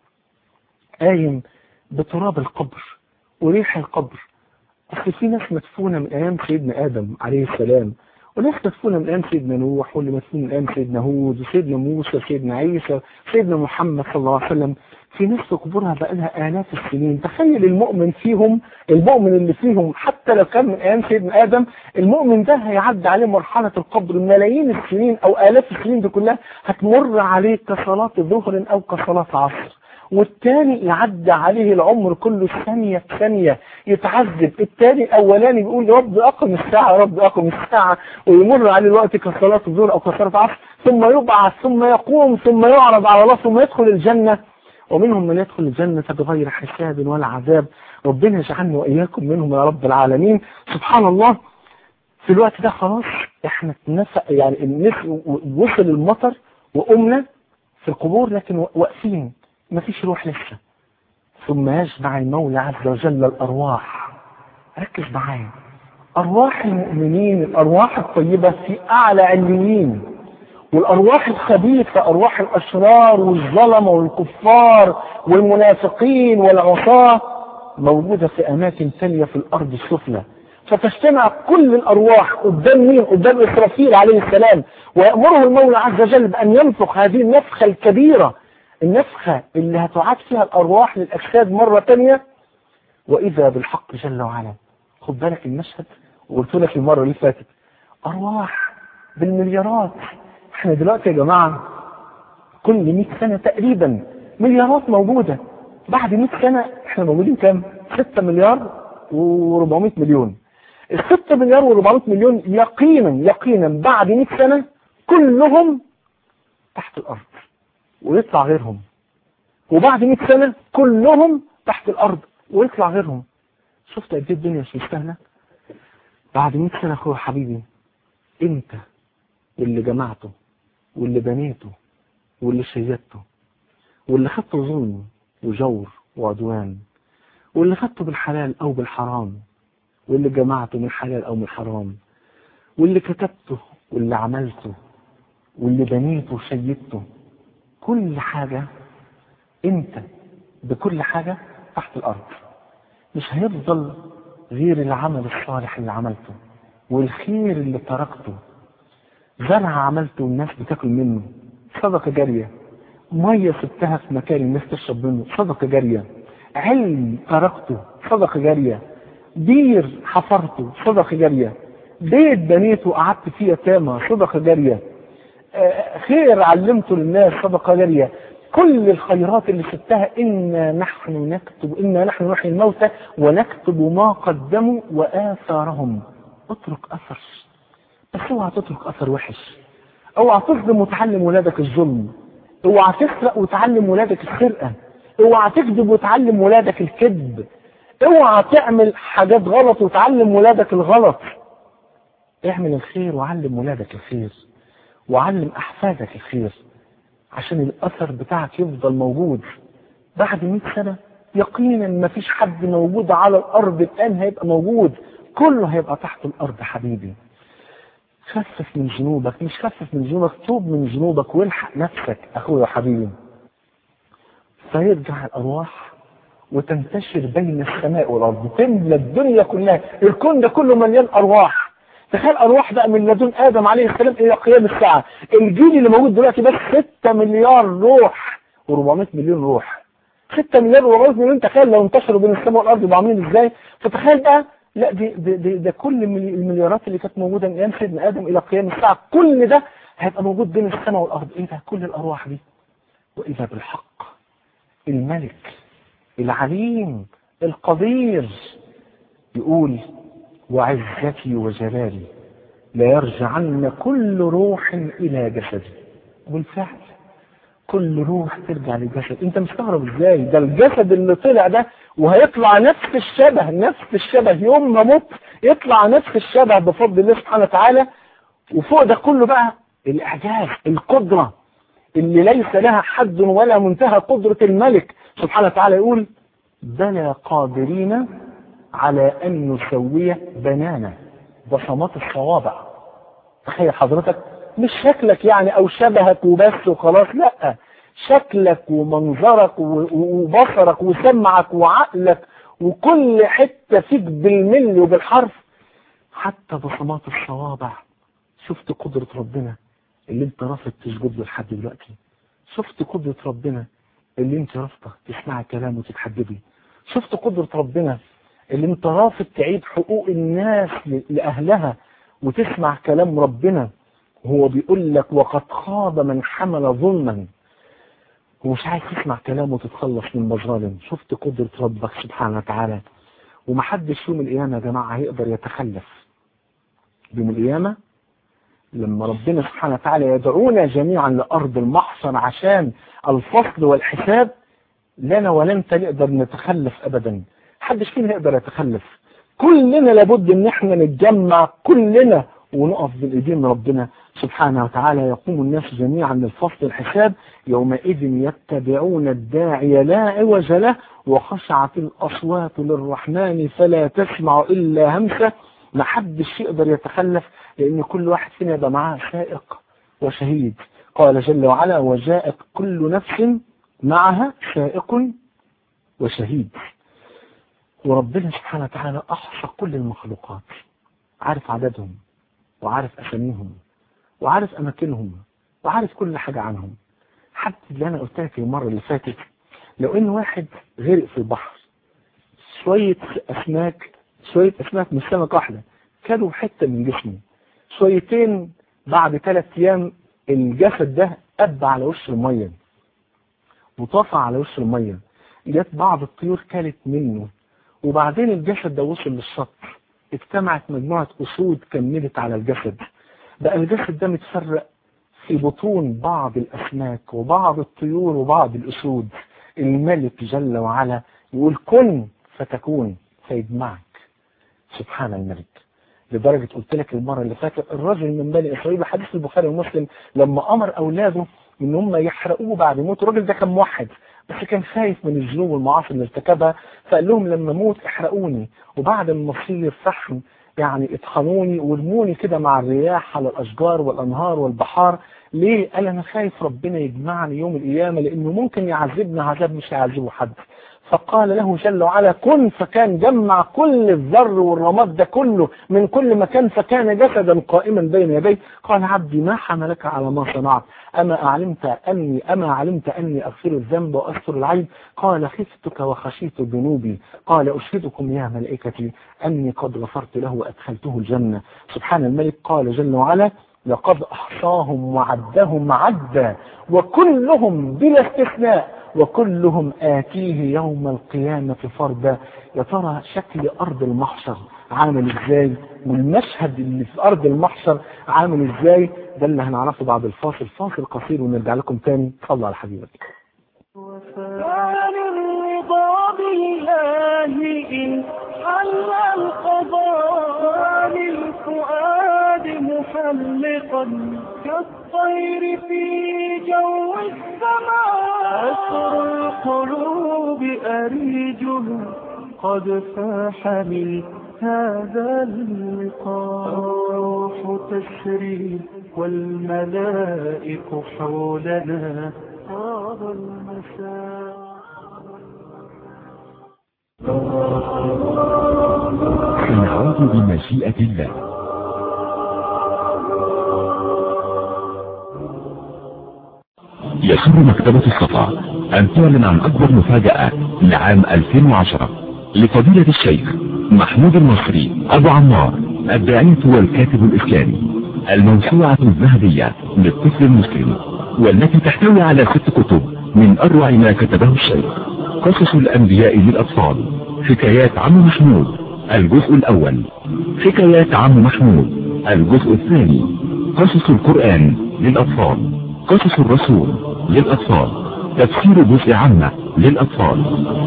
قايم بتراب القبر وريح القبر اصل في ناس مدفونة من ايام سيدنا ادم عليه السلام وناس مدفونة من ايام سيدنا نوح واللي مدفون من ايام سيدنا هود وسيدنا موسى وسيدنا عيسى وسيدنا محمد صلى الله عليه وسلم في ناس في قبورها بقى لها آلاف السنين تخيل المؤمن فيهم المؤمن اللي فيهم حتى لو كان من أيام سيدنا آدم المؤمن ده هيعدي عليه مرحلة القبر ملايين السنين أو آلاف السنين دي كلها هتمر عليه كصلاة ظهر أو كصلاة عصر والتاني يعدي عليه العمر كله ثانية ثانية يتعذب التاني الأولاني بيقول يا رب أقم الساعة يا رب أقم الساعة ويمر عليه الوقت كصلاة الظهر أو كصلاة عصر ثم يبعث ثم يقوم ثم يعرض على الله ثم يدخل الجنة ومنهم من يدخل الجنة بغير حساب ولا عذاب ربنا يجعلنا وإياكم منهم يا رب العالمين سبحان الله في الوقت ده خلاص احنا نفق يعني الناس وصل المطر وقمنا في القبور لكن واقفين ما فيش روح لسه ثم يجمع المولى عز وجل الأرواح ركز معايا أرواح المؤمنين الأرواح الطيبة في أعلى عليين والأرواح الخبيثة أرواح الأشرار والظلمة والكفار والمنافقين والعصاة موجودة في أماكن ثانية في الأرض السفلى فتجتمع كل الأرواح قدام مين؟ قدام إسرافيل عليه السلام ويأمره المولى عز وجل بأن ينفخ هذه النفخة الكبيرة النفخة اللي هتعاد فيها الأرواح للأجساد مرة ثانية وإذا بالحق جل وعلا خد بالك المشهد وقلت لك المرة اللي فاتت أرواح بالمليارات احنا دلوقتي يا جماعة كل 100 سنة تقريبا مليارات موجودة بعد 100 سنة احنا موجودين كام 6 مليار و400 مليون ال 6 مليار و400 مليون يقينا يقينا بعد 100 سنة كلهم تحت الأرض ويطلع غيرهم وبعد 100 سنة كلهم تحت الأرض ويطلع غيرهم شفت قد ايه الدنيا مش مستاهلة بعد 100 سنة اخويا حبيبي انت واللي جمعته واللي بنيته واللي شيدته واللي خدته ظلم وجور وعدوان واللي خدته بالحلال او بالحرام واللي جمعته من حلال او من حرام واللي كتبته واللي عملته واللي بنيته وشيدته كل حاجة انت بكل حاجة تحت الارض مش هيفضل غير العمل الصالح اللي عملته والخير اللي تركته زرع عملته والناس بتاكل منه صدقة جارية مية سبتها في مكان الناس تشرب منه صدقة جارية علم تركته صدقة جارية بير حفرته صدقة جارية بيت بنيته قعدت فيه يتامى صدقة جارية خير علمته للناس صدقة جارية كل الخيرات اللي سبتها إنا نحن نكتب إنا نحن نحيي الموتى ونكتب ما قدموا وآثارهم اترك أثر بس اوعى تترك أثر وحش اوعى تظلم وتعلم ولادك الظلم اوعى تسرق وتعلم ولادك السرقة اوعى تكذب وتعلم ولادك الكذب اوعى تعمل حاجات غلط وتعلم ولادك الغلط اعمل الخير وعلم ولادك الخير وعلم احفادك الخير عشان الاثر بتاعك يفضل موجود بعد 100 سنة يقينا ما فيش حد موجود على الارض الان هيبقى موجود كله هيبقى تحت الارض حبيبي خفف من ذنوبك مش خفف من ذنوبك توب من ذنوبك والحق نفسك اخويا وحبيبي فيرجع الارواح وتنتشر بين السماء والارض تملى الدنيا كلها الكون ده كله مليان ارواح تخيل ارواح بقى من لدن ادم عليه السلام الى قيام الساعه الجيل اللي موجود دلوقتي بس 6 مليار روح و400 مليون روح 6 مليار و400 مليون تخيل لو انتشروا بين السماء والارض يبقوا عاملين ازاي فتخيل بقى لا دي, دي, دي ده كل المليارات اللي كانت موجوده من ايام سيدنا ادم الى قيام الساعه كل ده هيبقى موجود بين السماء والارض ايه ده كل الارواح دي واذا بالحق الملك العليم القدير يقول وعزتي وجلالي لا يرجعن كل روح إلى جسدي بالفعل كل روح ترجع للجسد انت مستغرب ازاي ده الجسد اللي طلع ده وهيطلع نفس الشبه نفس الشبه يوم ما مت يطلع نفس الشبه بفضل الله سبحانه وتعالى وفوق ده كله بقى الاعجاز القدرة اللي ليس لها حد ولا منتهى قدرة الملك سبحانه وتعالى يقول بلى قادرين على ان نسوي بنانا بصمات الصوابع تخيل حضرتك مش شكلك يعني او شبهك وبس وخلاص لا شكلك ومنظرك وبصرك وسمعك وعقلك وكل حتة فيك بالملي وبالحرف حتى بصمات الصوابع شفت قدرة ربنا اللي انت رافض تسجد له لحد دلوقتي شفت قدرة ربنا اللي انت رافضه تسمع كلامه وتتحدبي شفت قدرة ربنا اللي انت رافض تعيد حقوق الناس لأهلها وتسمع كلام ربنا وهو بيقول لك وقد خاب من حمل ظلما ومش عايز تسمع كلامه وتتخلص من المظالم شفت قدرة ربك سبحانه وتعالى ومحدش يوم القيامة يا جماعة هيقدر يتخلف يوم القيامة لما ربنا سبحانه وتعالى يدعونا جميعا لأرض المحشر عشان الفصل والحساب لنا ولا انت نقدر نتخلف ابدا محدش فينا يقدر يتخلف كلنا لابد ان احنا نتجمع كلنا ونقف بالايدين ربنا سبحانه وتعالى يقوم الناس جميعا للفصل الحساب يومئذ يتبعون الداعي لا عوج له وخشعت الاصوات للرحمن فلا تسمع الا همسه ما حدش يقدر يتخلف لان كل واحد فينا يبقى معاه سائق وشهيد قال جل وعلا وجاءت كل نفس معها سائق وشهيد وربنا سبحانه وتعالى أحصى كل المخلوقات عارف عددهم وعارف أساميهم وعارف أماكنهم وعارف كل حاجة عنهم حتى اللي أنا قلت لك المرة اللي فاتت لو إن واحد غرق في البحر شوية أسماك شوية أسماك مش سمكة واحدة كانوا حتة من جسمه شويتين بعد ثلاث أيام الجسد ده أب على وش المية وطافع على وش المية جت بعض الطيور كلت منه وبعدين الجسد ده وصل للشط اجتمعت مجموعة أسود كملت على الجسد بقى الجسد ده متفرق في بطون بعض الأسماك وبعض الطيور وبعض الأسود الملك جل وعلا يقول كن فتكون فيجمعك سبحان الملك لدرجة قلت لك المرة اللي فاتت الرجل من بني إسرائيل حديث البخاري ومسلم لما أمر أولاده إن هم يحرقوه بعد موت الراجل ده كان موحد بس كان خايف من الذنوب والمعاصي اللي ارتكبها فقال لهم لما اموت احرقوني وبعد ما اصير فحم يعني اطحنوني وارموني كده مع الرياح على الاشجار والانهار والبحار ليه؟ قال انا خايف ربنا يجمعني يوم القيامه لانه ممكن يعذبنا عذاب مش هيعذبه حد فقال له جل وعلا كن فكان جمع كل الذر والرماد ده كله من كل مكان فكان جسدا قائما بين يديه قال عبدي ما حملك على ما صنعت أما علمت أني أما علمت أني أغفر الذنب وأستر العيب قال خفتك وخشيت ذنوبي قال أشهدكم يا ملائكتي أني قد غفرت له وأدخلته الجنة سبحان الملك قال جل وعلا لقد أحصاهم وعدهم عدا وكلهم بلا استثناء وكلهم آتيه يوم القيامة فردا يا ترى شكل أرض المحشر عامل ازاي والمشهد اللي في أرض المحشر عامل ازاي ده اللي هنعرفه بعد الفاصل فاصل قصير ونرجع لكم تاني صلى على حبيبك وفعل الرضا بالله إن حل القضاء للفؤاد محلقا كالطير في جو السماء أسر القلوب أريجها قد فاح من هذا اللقاء الروح تسري والملائك حولنا طاب المساء سنعود بمشيئة الله يسر مكتبة الصفا أن تعلن عن أكبر مفاجأة لعام 2010 لفضيلة الشيخ محمود المصري أبو عمار الداعية والكاتب الإسلامي الموسوعة الذهبية للطفل المسلم والتي تحتوي على ست كتب من أروع ما كتبه الشيخ قصص الأنبياء للأطفال حكايات عم محمود الجزء الأول حكايات عم محمود الجزء الثاني قصص القرآن للأطفال قصص الرسول للأطفال تفسير جزء عامة للأطفال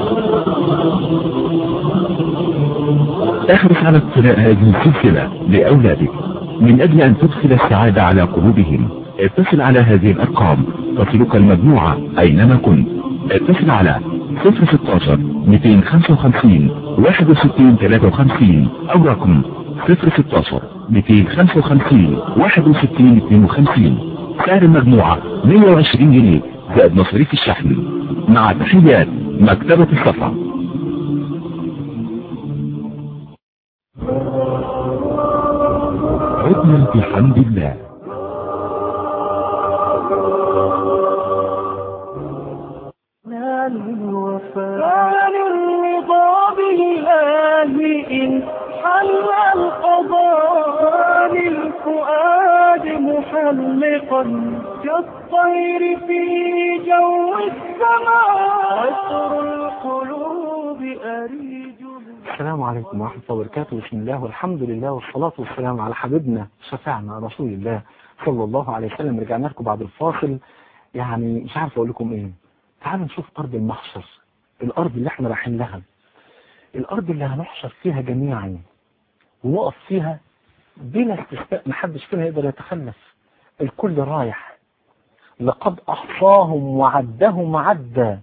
احرص على اقتناء هذه السلسلة لأولادك من أجل أن تدخل السعادة على قلوبهم اتصل على هذه الأرقام تصلك المجموعة أينما كنت اتصل على 016 255 61 53 أو رقم 016 255 61 52 سعر المجموعة 120 جنيه زائد مصاريف الشحن مع تحيات مكتبة الصفا عدنا بحمد الله نال الوفاء نال الرضا بالله إن حل القضاء للفؤاد محلقا كالطير في جو السماء عطر القلوب أريج السلام عليكم ورحمة الله وبركاته بسم الله والحمد لله والصلاة والسلام على حبيبنا شفعنا رسول الله صلى الله عليه وسلم رجعنا لكم بعد الفاصل يعني مش عارف اقول لكم ايه تعالوا نشوف ارض المحشر الارض اللي احنا رايحين لها الارض اللي هنحشر فيها جميعا ونقف فيها بلا استثناء محدش فينا يقدر يتخلف الكل رايح لقد احصاهم وعدهم عدا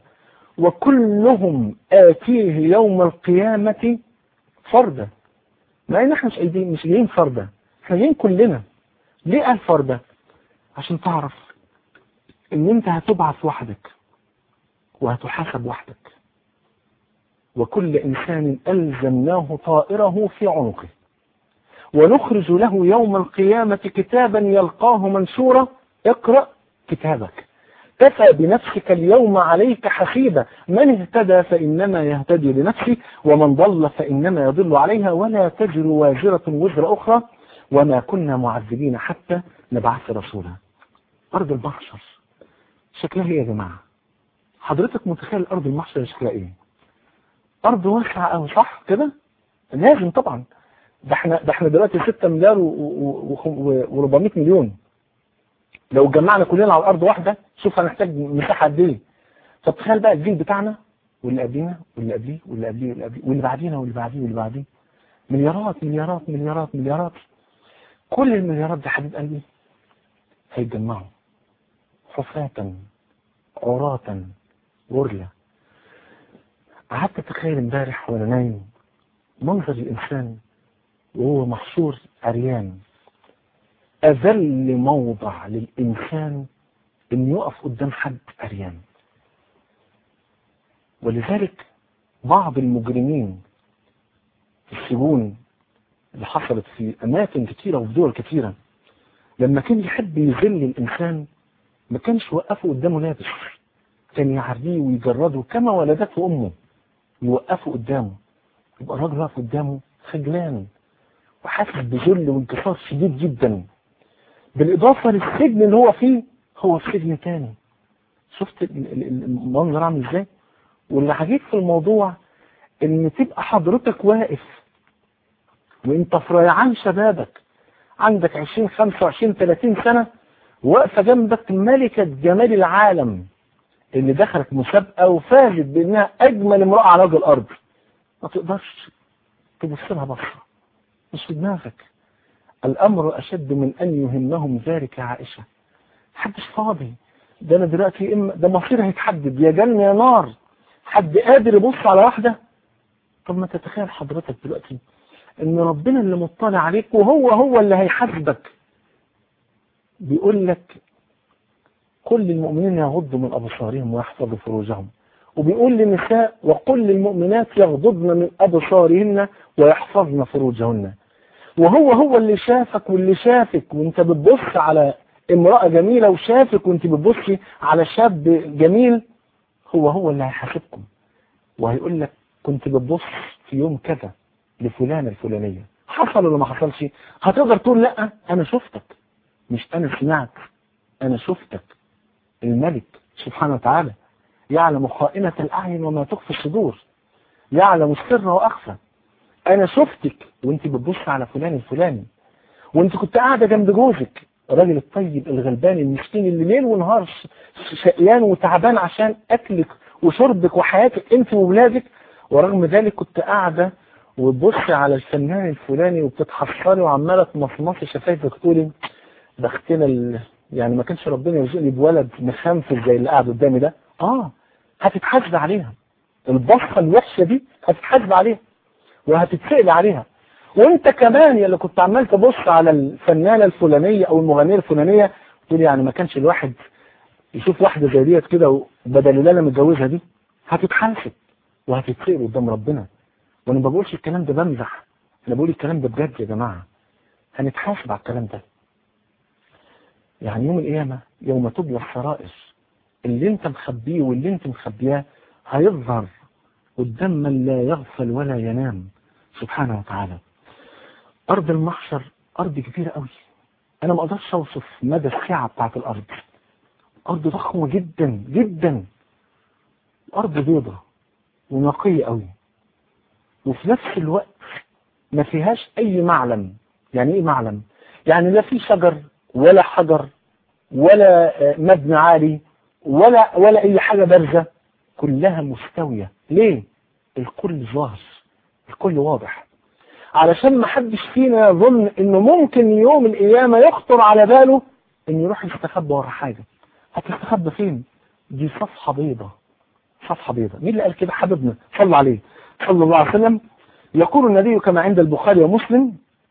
وكلهم آتيه يوم القيامة فردا مع ان احنا مش جايين مش جايين فردا احنا جايين كلنا ليه قال فردا عشان تعرف ان انت هتبعث وحدك وهتحاسب وحدك وكل انسان الزمناه طائره في عنقه ونخرج له يوم القيامة كتابا يلقاه منشورا اقرأ كتابك كفى بنفسك اليوم عليك حسيبا من اهتدى فإنما يهتدي لنفسه ومن ضل فإنما يضل عليها ولا تجر واجرة وزر أخرى وما كنا معذبين حتى نبعث رسولا أرض المحشر شكلها ايه يا جماعة حضرتك متخيل أرض المحشر شكلها ايه أرض واسعة أوي صح كده لازم طبعا ده احنا ده احنا دلوقتي 6 مليار و400 مليون لو جمعنا كلنا على الارض واحده شوف هنحتاج مساحه قد ايه طب تخيل بقى الجيل بتاعنا واللي قبلينا واللي قبليه واللي قبليه واللي قبليه واللي بعدينا واللي بعديه واللي بعديه مليارات مليارات مليارات مليارات كل المليارات دي حبيب قلبي هيتجمعوا حفاة عراة غرلة قعدت اتخيل امبارح وانا نايم منظر الانسان وهو محشور عريان أذل موضع للإنسان إن يقف قدام حد عريان ولذلك بعض المجرمين في السجون اللي حصلت في أماكن كثيرة وفي دول كثيرة لما كان يحب يذل الإنسان ما كانش يوقفه قدامه لابس كان يعريه ويجرده كما ولدته أمه يوقفه قدامه يبقى الراجل واقف قدامه خجلان وحاسس بذل وانكسار شديد جدا بالإضافة للسجن اللي هو فيه هو في سجن تاني شفت المنظر عامل ازاي والعجيب في الموضوع ان تبقى حضرتك واقف وانت في ريعان شبابك عندك 20 25 30 سنة واقفة جنبك ملكة جمال العالم اللي دخلت مسابقة وفازت بانها اجمل امرأة على وجه الارض ما تقدرش تبص لها بصة مش في دماغك الأمر أشد من أن يهمهم ذلك يا عائشة محدش فاضي ده أنا دلوقتي إما ده مصير هيتحدد يا جنة يا نار حد قادر يبص على واحدة طب ما تتخيل حضرتك دلوقتي إن ربنا اللي مطلع عليك وهو هو اللي هيحاسبك بيقول لك قل للمؤمنين يغضوا من أبصارهم ويحفظوا فروجهم وبيقول للنساء وقل للمؤمنات يغضضن من أبصارهن ويحفظن فروجهن وهو هو اللي شافك واللي شافك وانت بتبص على امرأة جميلة وشافك وانت بتبصي على شاب جميل هو هو اللي هيحاسبكم وهيقول لك كنت بتبص في يوم كذا لفلانة الفلانية حصل ولا ما حصلش هتقدر تقول لا انا شفتك مش انا سمعت انا شفتك الملك سبحانه وتعالى يعلم خائنة الأعين وما تخفي الصدور يعلم السر وأخفى أنا شفتك وانت بتبص على فلان الفلاني وانت كنت قاعدة جنب جوزك الراجل الطيب الغلبان المسكين اللي ليل ونهار ش- شقيان وتعبان عشان اكلك وشربك وحياتك انت وولادك ورغم ذلك كنت قاعده وتبصي على الفنان الفلاني وبتتحسري وعماله تمصمصي شفايفك تقولي بختنا ال... يعني ما كانش ربنا يرزقني بولد مخنفذ زي اللي قاعد قدامي ده اه هتتحاسب عليها البصه الوحشه دي هتتحاسب عليها وهتتسأل عليها وانت كمان يا اللي كنت عمال تبص على الفنانه الفلانيه او المغنيه الفلانيه تقول يعني ما كانش الواحد يشوف واحده زي ديت كده بدل اللي انا متجوزها دي هتتحاسب وهتتسأل قدام ربنا وانا ما بقولش الكلام ده بمزح انا بقول الكلام ده بجد يا جماعه هنتحاسب على الكلام ده يعني يوم القيامه يوم تبلى السرائر اللي انت مخبيه واللي انت مخبياه هيظهر قدام من لا يغفل ولا ينام سبحانه وتعالى أرض المحشر أرض كبيرة قوي أنا ما أقدرش أوصف مدى السعة بتاعت الأرض أرض ضخمة جدا جدا أرض بيضة ونقية قوي وفي نفس الوقت ما فيهاش أي معلم يعني إيه معلم؟ يعني لا في شجر ولا حجر ولا آه، مبنى عالي ولا ولا أي حاجة بارزة كلها مستوية ليه؟ الكل ظاهر الكل واضح علشان ما حدش فينا يظن انه ممكن يوم القيامة يخطر على باله انه يروح يستخبى ورا حاجة هتستخبى فين دي صفحة بيضة صفحة بيضة مين اللي قال كده حبيبنا صلى عليه صلى الله عليه وسلم يقول النبي كما عند البخاري ومسلم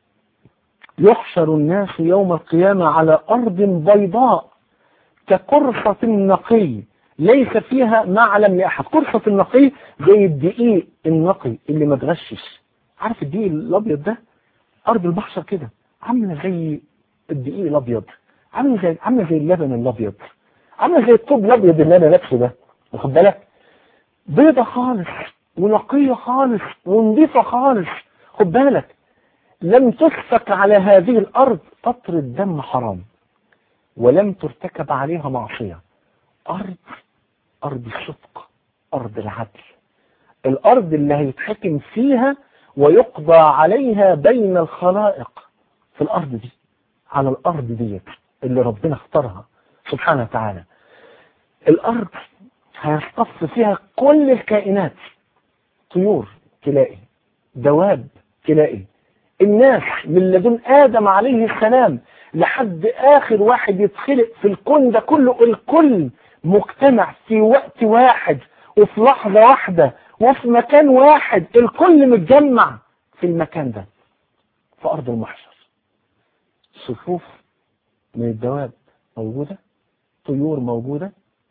يحشر الناس يوم القيامة على أرض بيضاء كقرصة النقي ليس فيها معلم لأحد قرصة النقي زي الدقيق النقي اللي ما تغشش عارف الدقيق الأبيض ده أرض المحشر كده عاملة زي الدقيق الأبيض عاملة زي عاملة زي اللبن الأبيض عاملة زي الطوب الأبيض اللي أنا لابسه ده واخد بالك بيضة خالص ونقية خالص ونظيفة خالص خد بالك لم تسفك على هذه الأرض قطرة دم حرام ولم ترتكب عليها معصية أرض أرض الصدق أرض العدل الأرض اللي هيتحكم فيها ويقضى عليها بين الخلائق في الأرض دي على الأرض ديت اللي ربنا اختارها سبحانه وتعالى الأرض هيصطف فيها كل الكائنات طيور تلاقي دواب تلاقي الناس من لدن آدم عليه السلام لحد آخر واحد يتخلق في الكون ده كله الكل مجتمع في وقت واحد وفي لحظة واحدة وفي مكان واحد الكل متجمع في المكان ده في أرض المحشر صفوف من الدواب موجودة طيور موجودة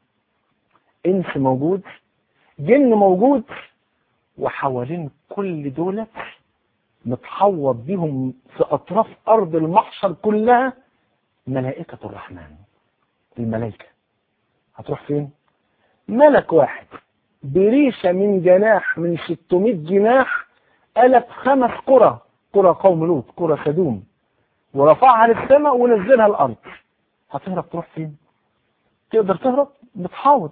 إنس موجود جن موجود وحوالين كل دولة متحوط بيهم في أطراف أرض المحشر كلها ملائكة الرحمن الملائكة هتروح فين؟ ملك واحد بريشة من جناح من 600 جناح قلب خمس قرى قرى قوم لوط قرى سدوم ورفعها للسماء ونزلها الأرض هتهرب تروح فين؟ تقدر تهرب؟ بتحاوط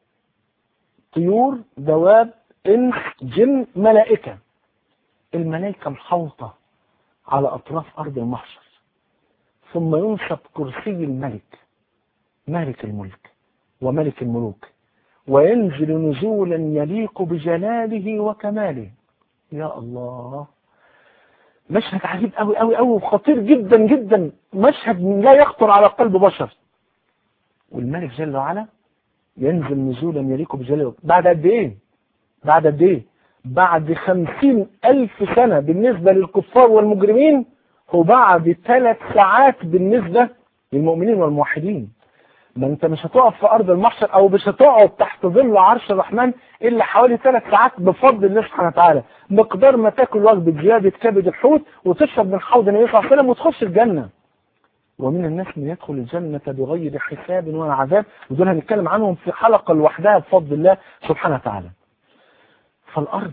طيور دواب إنس جن ملائكة الملائكة محوطة على أطراف أرض المحشر ثم ينصب كرسي الملك مالك الملك وملك الملوك وينزل نزولا يليق بجلاله وكماله يا الله مشهد عجيب قوي قوي قوي وخطير جدا جدا مشهد لا يخطر على قلب بشر والملك جل وعلا ينزل نزولا يليق بجلاله بعد قد ايه بعد قد ايه بعد خمسين ألف سنة بالنسبة للكفار والمجرمين وبعد ثلاث ساعات بالنسبة للمؤمنين والموحدين ما انت مش هتقف في أرض المحشر أو مش هتقعد تحت ظل عرش الرحمن إلا حوالي ثلاث ساعات بفضل الله سبحانه وتعالى مقدار ما تاكل وجبة زيادة كبد الحوت وتشرب من حوض النبي صلى الله عليه وسلم وتخش الجنة ومن الناس من يدخل الجنة بغير حساب ولا عذاب ودول هنتكلم عنهم في حلقة لوحدها بفضل الله سبحانه وتعالى فالأرض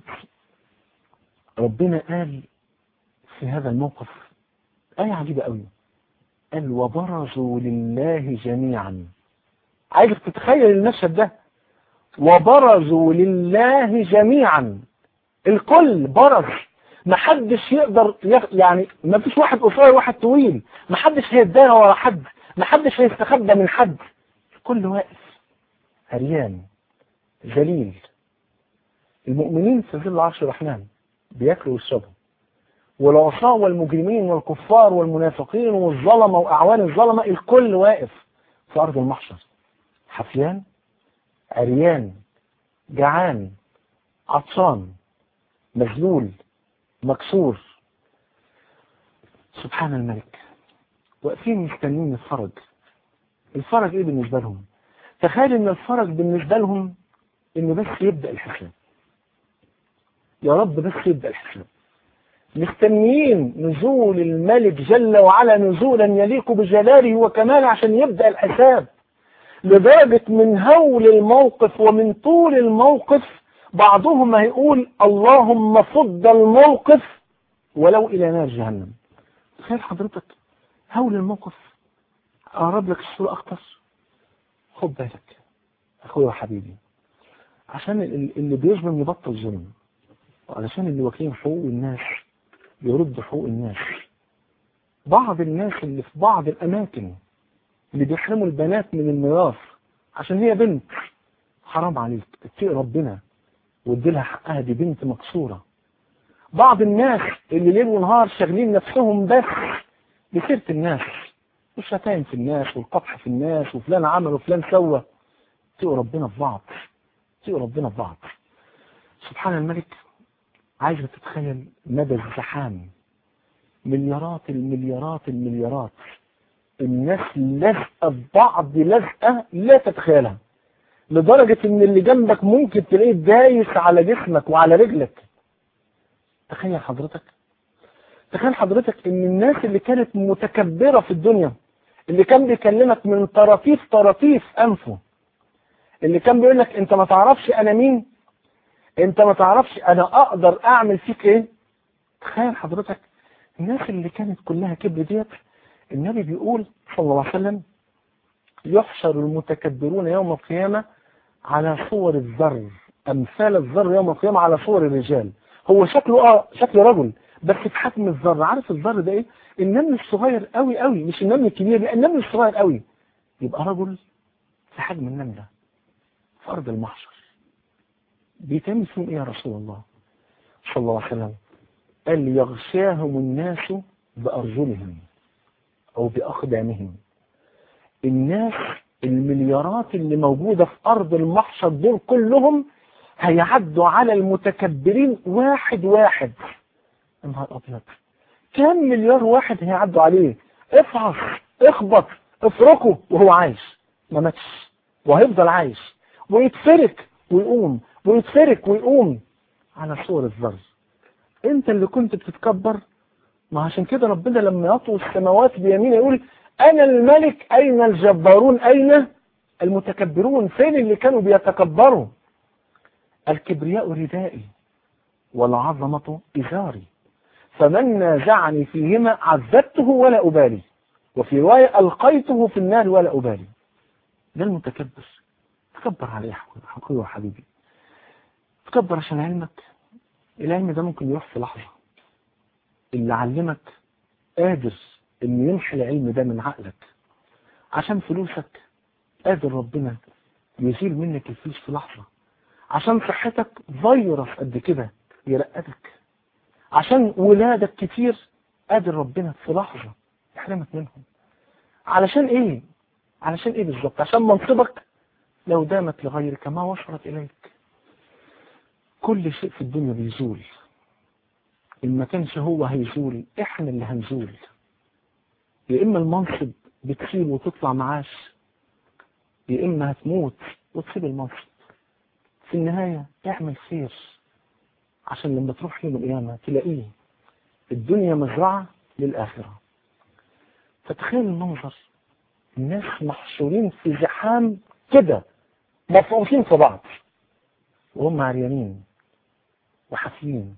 ربنا قال في هذا الموقف آية عجيبة قوي قال وبرزوا لله جميعا عايزك تتخيل المشهد ده وبرزوا لله جميعا الكل برز محدش يقدر يخ... يعني ما فيش واحد قصير واحد طويل محدش هيتدارى ورا حد محدش هيستخبى من حد كل واقف عريان ذليل المؤمنين في ظل عرش الرحمن بياكلوا ويشربوا والعصاة والمجرمين والكفار والمنافقين والظلمة وأعوان الظلمة الكل واقف في أرض المحشر حفيان عريان جعان عطشان مذلول مكسور سبحان الملك واقفين مستنيين الفرج الفرج ايه بالنسبة لهم تخيل ان الفرج بالنسبة لهم ان بس يبدأ الحساب يا رب بس يبدأ الحساب مستنيين نزول الملك جل وعلا نزولا يليق بجلاله وكماله عشان يبدأ الحساب لدرجة من هول الموقف ومن طول الموقف بعضهم هيقول اللهم فض الموقف ولو إلى نار جهنم تخيل حضرتك هول الموقف أقرب لك الصورة أكتر خد بالك أخويا وحبيبي عشان اللي بيظلم يبطل ظلم وعلشان اللي واكلين حقوق الناس يردوا حقوق الناس بعض الناس اللي في بعض الأماكن اللي بيحرموا البنات من الميراث عشان هي بنت حرام عليك اتقي ربنا وادي لها حقها دي بنت مكسورة بعض الناس اللي ليل ونهار شاغلين نفسهم بس بسيرة الناس والشتايم في الناس والقبح في الناس وفلان عمل وفلان سوى اتقوا ربنا في بعض اتقوا ربنا في بعض سبحان الملك عايزك تتخيل مدى الزحام مليارات المليارات المليارات الناس لازقه في بعض لازقه لا تتخيلها لدرجة ان اللي جنبك ممكن تلاقيه دايس على جسمك وعلى رجلك تخيل حضرتك تخيل حضرتك ان الناس اللي كانت متكبرة في الدنيا اللي كان بيكلمك من طراطيف طراطيف انفه اللي كان بيقول لك انت ما تعرفش انا مين انت ما تعرفش انا اقدر اعمل فيك ايه تخيل حضرتك الناس اللي كانت كلها كبر ديت النبي بيقول صلى الله عليه وسلم يحشر المتكبرون يوم القيامة على صور الذر أمثال الذر يوم القيامة على صور الرجال هو شكله اه شكل رجل بس في حجم الذر عارف الذر ده ايه النمل الصغير قوي قوي مش النمل الكبير لا النمل الصغير قوي يبقى رجل في حجم النملة في أرض المحشر بيتم فيهم ايه يا رسول الله صلى الله عليه وسلم قال يغشاهم الناس بأرجلهم أو بأقدامهم الناس المليارات اللي موجودة في أرض المحشر دول كلهم هيعدوا على المتكبرين واحد واحد يا نهار أبيض كم مليار واحد هيعدوا عليه افعص اخبط افركه وهو عايش ما ماتش وهيفضل عايش ويتفرك ويقوم ويتفرك ويقوم على صور الذر انت اللي كنت بتتكبر ما عشان كده ربنا لما يطوي السماوات بيمينه يقول انا الملك اين الجبارون اين المتكبرون فين اللي كانوا بيتكبروا الكبرياء ردائي والعظمة إزاري فمن نازعني فيهما عذبته ولا أبالي وفي رواية ألقيته في النار ولا أبالي ده المتكبر تكبر عليه حقوقي وحبيبي تكبر عشان علمك العلم ده ممكن يروح في لحظة اللي علمك قادر ان يمحي العلم ده من عقلك عشان فلوسك قادر ربنا يزيل منك الفلوس في لحظة عشان صحتك فيروس قد كده يرقدك عشان ولادك كتير قادر ربنا في لحظة يحرمك منهم علشان ايه علشان ايه بالظبط عشان منصبك لو دامت لغيرك ما وصلت اليك كل شيء في الدنيا بيزول إن ما كانش هو هيزول إحنا اللي هنزول يا إما المنصب بتسيب وتطلع معاش يا إما هتموت وتسيب المنصب في النهاية اعمل خير عشان لما تروح يوم القيامة تلاقيه الدنيا مزرعة للآخرة فتخيل المنظر الناس محشورين في زحام كده مفروشين في بعض وهم عريانين وحافيين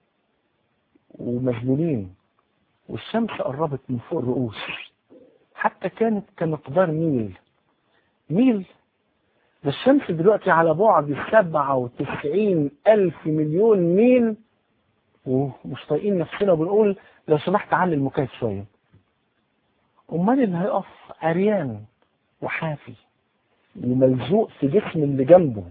ومذلولين والشمس قربت من فوق الرؤوس حتى كانت كمقدار ميل ميل ده الشمس دلوقتي على بعد سبعة وتسعين ألف مليون ميل ومش طايقين نفسنا وبنقول لو سمحت علي المكيف شويه امال اللي هيقف عريان وحافي وملزوق في جسم اللي جنبه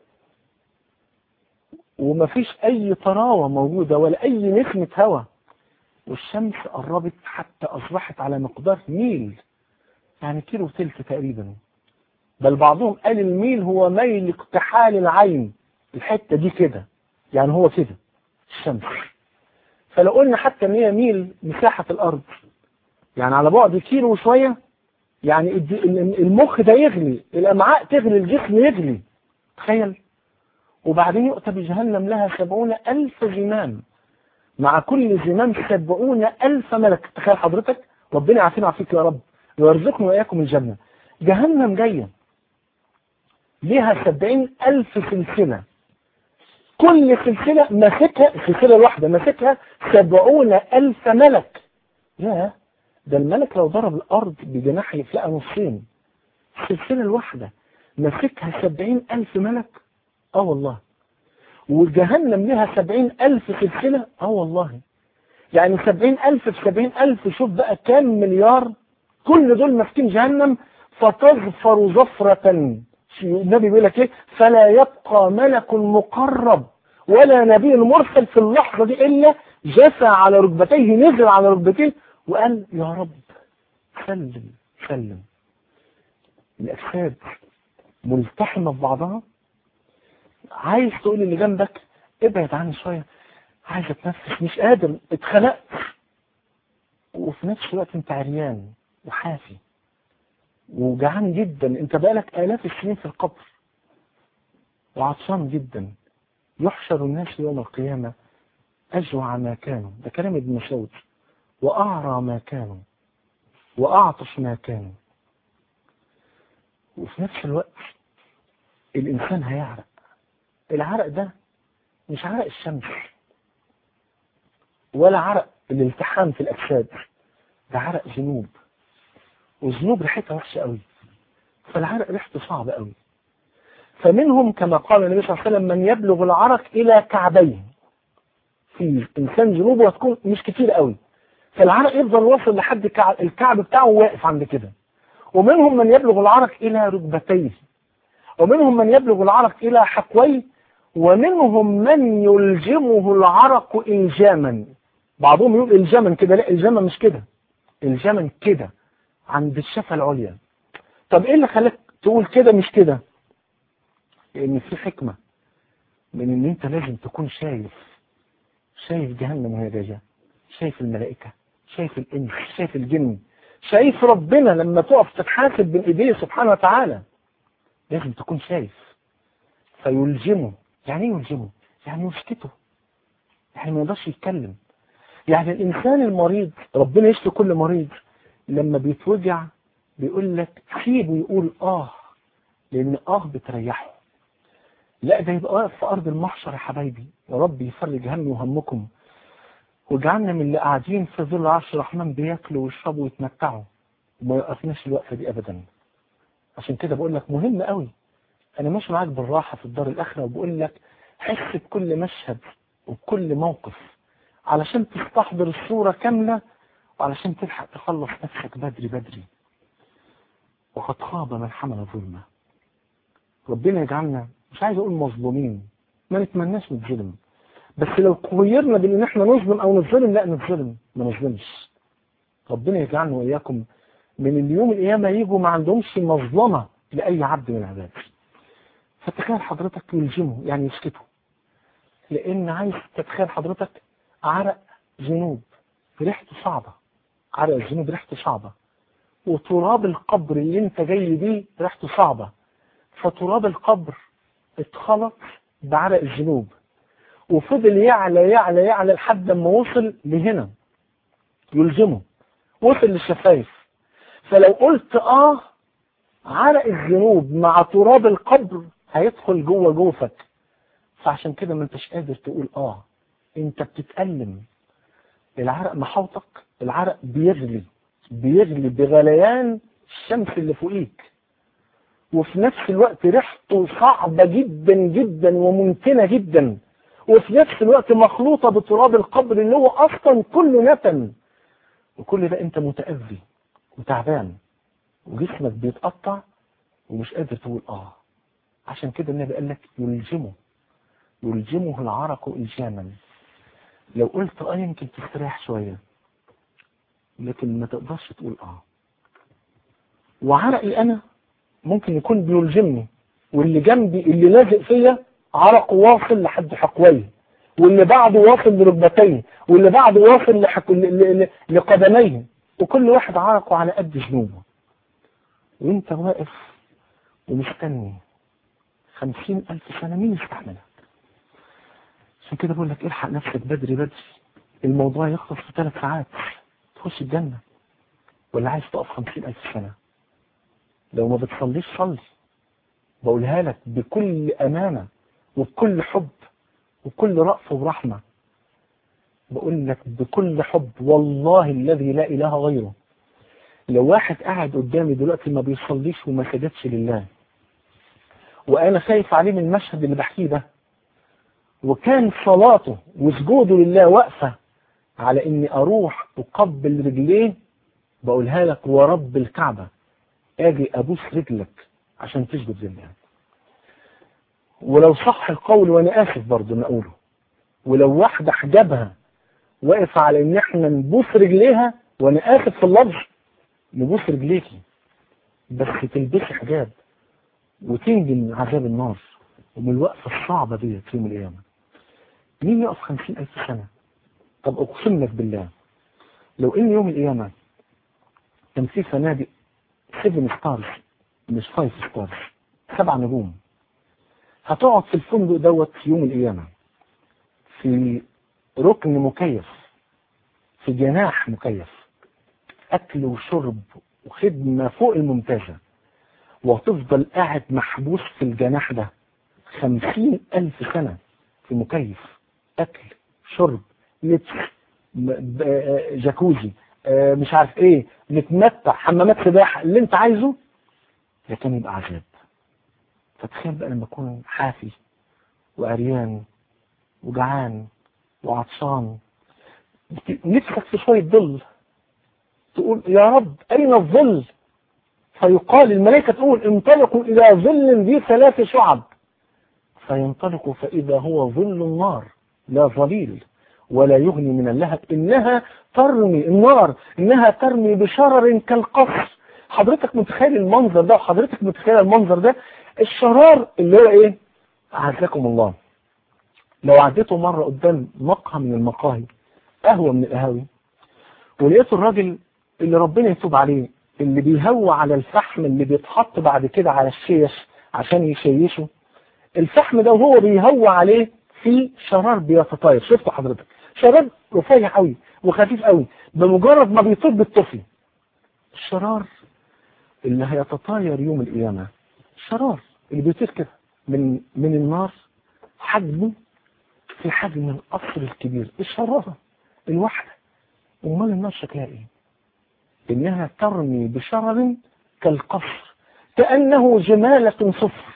ومفيش اي طراوه موجوده ولا اي نسمه هواء والشمس قربت حتى اصبحت على مقدار ميل يعني كيلو تلت تقريبا بل بعضهم قال الميل هو ميل اقتحال العين الحته دي كده يعني هو كده الشمس فلو قلنا حتى ان هي ميل مساحه الارض يعني على بعد كيلو وشويه يعني المخ ده يغلي الامعاء تغلي الجسم يغلي تخيل وبعدين يؤتى بجهنم لها سبعون ألف زمام مع كل زمام سبعون ألف ملك تخيل حضرتك ربنا يعافينا ويعافيك يا رب ويرزقنا وإياكم الجنة جهنم جاية ليها سبعين ألف سلسلة كل سلسلة ماسكها السلسلة الواحدة ماسكها سبعون ألف ملك يا ده الملك لو ضرب الأرض بجناحه يفلقها نصين السلسلة الواحدة ماسكها سبعين ألف ملك اه والله وجهنم لها سبعين ألف سلسلة اه والله يعني سبعين ألف في سبعين ألف شوف بقى كام مليار كل دول ماسكين جهنم فتظفر ظفرة النبي بيقول لك ايه فلا يبقى ملك مقرب ولا نبي مرسل في اللحظة دي إلا جثى على ركبتيه نزل على ركبتيه وقال يا رب سلم سلم الأجساد ملتحمة ببعضها عايز تقول اللي جنبك ابعد عني شوية عايز اتنفس مش قادر اتخنقت وفي نفس الوقت انت عريان وحافي وجعان جدا انت بقالك آلاف السنين في القبر وعطشان جدا يحشر الناس يوم القيامة أجوع ما كانوا ده كلام ابن مسعود وأعرى ما كانوا وأعطش ما كانوا وفي نفس الوقت الإنسان هيعرق العرق ده مش عرق الشمس ولا عرق الالتحام في الأجساد ده عرق ذنوب والذنوب ريحتها وحشة قوي فالعرق ريحته صعبة قوي فمنهم كما قال النبي صلى الله عليه وسلم من يبلغ العرق إلى كعبيه في إنسان ذنوبه هتكون مش كتير قوي فالعرق يفضل واصل لحد الكعب بتاعه واقف عند كده ومنهم من يبلغ العرق إلى ركبتيه ومنهم من يبلغ العرق إلى حقويه ومنهم من يلجمه العرق إلجاما بعضهم يقول إلجاما كده لا إلجاما مش كده إلجاما كده عند الشفة العليا طب إيه اللي خلاك تقول كده مش كده لأن في حكمة من إن أنت لازم تكون شايف شايف جهنم وهي جاية شايف الملائكة شايف الإنس شايف الجن شايف ربنا لما تقف تتحاسب بين إيديه سبحانه وتعالى لازم تكون شايف فيلجمه يعني ايه يلجمه يعني يسكته يعني ما يقدرش يتكلم يعني الإنسان المريض ربنا يشفي كل مريض لما بيتوجع بيقول لك سيبه يقول آه لأن آه بتريحه لا ده يبقى واقف في أرض المحشر يا حبايبي يا رب يفرج همي وهمكم واجعلنا من اللي قاعدين في ظل عرش الرحمن بياكلوا ويشربوا ويتمتعوا وما يوقفناش الوقفة دي أبدا عشان كده بقول لك مهم قوي أنا ماشي معاك بالراحة في الدار الآخرة وبقول لك حس بكل مشهد وبكل موقف علشان تستحضر الصورة كاملة وعلشان تلحق تخلص نفسك بدري بدري وقد خاب من حمل ظلمة ربنا يجعلنا مش عايز اقول مظلومين ما نتمناش نتظلم بس لو قيرنا بان احنا نظلم او نتظلم لا نتظلم ما نظلمش ربنا يجعلنا واياكم من اليوم القيامة يجوا ما عندهمش مظلمة لأي عبد من العباد فتخيل حضرتك يلجمه يعني يسكته لأن عايز تتخيل حضرتك عرق ذنوب ريحته صعبة عرق الذنوب ريحته صعبة وتراب القبر اللي انت جاي بيه ريحته صعبة فتراب القبر اتخلط بعرق الذنوب وفضل يعلى يعلى يعلى لحد ما وصل لهنا يلزمه وصل للشفايف فلو قلت اه عرق الذنوب مع تراب القبر هيدخل جوه جوفك فعشان كده ما انتش قادر تقول اه انت بتتألم العرق محوطك العرق بيغلي بيغلي بغليان الشمس اللي فوقيك وفي نفس الوقت ريحته صعبة جدا جدا وممتنة جدا وفي نفس الوقت مخلوطة بتراب القبر اللي هو أصلا كله نتن وكل ده أنت متأذي وتعبان وجسمك بيتقطع ومش قادر تقول آه عشان كده النبي قال لك يلجمه يلجمه العرق إلجاما لو قلت آه يمكن تستريح شوية لكن ما تقدرش تقول آه وعرقي أنا ممكن يكون بيلجمني واللي جنبي اللي لازق فيا عرقه واصل لحد حقويه واللي بعده واصل لركبتيه واللي بعده واصل لحك... ل... ل... لقدميه وكل واحد عرقه على قد ذنوبه وانت واقف ومستني خمسين ألف سنة مين يستحملها عشان كده بقول لك الحق نفسك بدري بدري الموضوع يخلص في ثلاث ساعات تخش الجنة ولا عايز تقف خمسين ألف سنة لو ما بتصليش صلي بقولها لك بكل أمانة وبكل حب وبكل رأف ورحمة بقول لك بكل حب والله الذي لا إله غيره لو واحد قاعد قدامي دلوقتي ما بيصليش وما سجدش لله وأنا خايف عليه من المشهد اللي بحكيه ده وكان صلاته وسجوده لله واقفة على إني أروح أقبل رجليه بقولها لك ورب الكعبة أجي أبوس رجلك عشان تسجد لله ولو صح القول وانا اسف برضه نقوله ولو واحدة حجابها واقف على ان احنا نبوس رجليها وانا اسف في اللفظ نبوس رجليكي بس تلبسي حجاب وتنجي من عذاب النار ومن الوقفة الصعبة دي في يوم القيامة مين يقف خمسين ألف سنة طب أقسم لك بالله لو إن يوم القيامة كان في فنادق 7 ستارز مش 5 ستارز سبع نجوم هتقعد في الفندق دوت في يوم القيامة في ركن مكيف في جناح مكيف أكل وشرب وخدمة فوق الممتازة وهتفضل قاعد محبوس في الجناح ده خمسين ألف سنة في مكيف أكل شرب لبس جاكوزي مش عارف ايه نتمتع حمامات سباحة اللي انت عايزه لكن يبقى عذاب فتخيل بقى لما اكون حافي وعريان وجعان وعطشان نفسك في شوية ظل تقول يا رب أين الظل فيقال الملائكة تقول انطلقوا إلى ظل ذي ثلاث شعب فينطلقوا فإذا هو ظل النار لا ظليل ولا يغني من اللهب إنها ترمي النار إنها ترمي بشرر كالقصر حضرتك متخيل المنظر ده وحضرتك متخيل المنظر ده الشرار اللي هو ايه أعزكم الله لو عديته مرة قدام مقهى من المقاهي قهوة من القهاوي ولقيت الراجل اللي ربنا يتوب عليه اللي بيهوى على الفحم اللي بيتحط بعد كده على الشيش عشان يشيشه الفحم ده وهو بيهوى عليه في شرار بيتطاير شفتوا حضرتك شرار رفيع قوي وخفيف قوي بمجرد ما بيطير بالطفي الشرار اللي هيتطاير يوم القيامة شرار اللي بيطير كده من من النار حجمه في حجم القصر الكبير الشرارة الواحدة امال النار شكلها ايه انها ترمي بشرر كالقصر كأنه جمالة صفر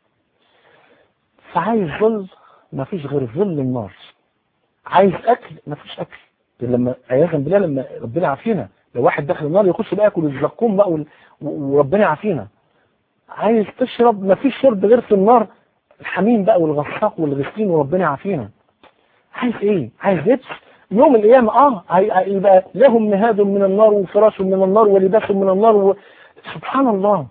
فعايز ظل ما فيش غير ظل النار عايز اكل ما فيش اكل لما عياذا بالله لما ربنا يعافينا لو واحد داخل النار يخش بقى ياكل الزقوم بقى وال- وربنا يعافينا عايز تشرب ما فيش شرب غير في النار الحميم بقى والغساق والغسلين وربنا يعافينا عايز ايه عايز لبس يوم القيامة اه هي- هي- يبقى لهم مهاد من النار وفراش من النار ولباس من النار و... سبحان الله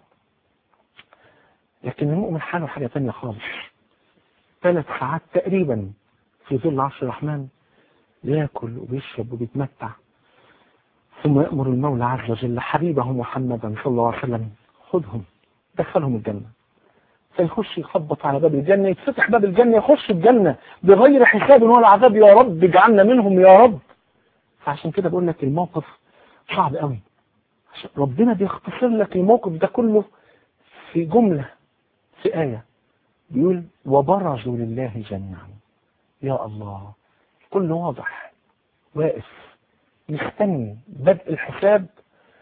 لكن المؤمن حاله حاجة تانية خالص ثلاث ساعات تقريبا في ظل عرش الرحمن بياكل وبيشرب وبيتمتع ثم يأمر المولى عز وجل حبيبه محمدا صلى الله عليه وسلم خذهم دخلهم الجنة فيخش يخبط على باب الجنة يتفتح باب الجنة يخش الجنة بغير حساب ولا عذاب يا رب اجعلنا منهم يا رب فعشان كده بقول لك الموقف صعب قوي عشان ربنا بيختصر لك الموقف ده كله في جملة في آية بيقول وبرزوا لله جميعا يا الله كل واضح واقف مستني بدء الحساب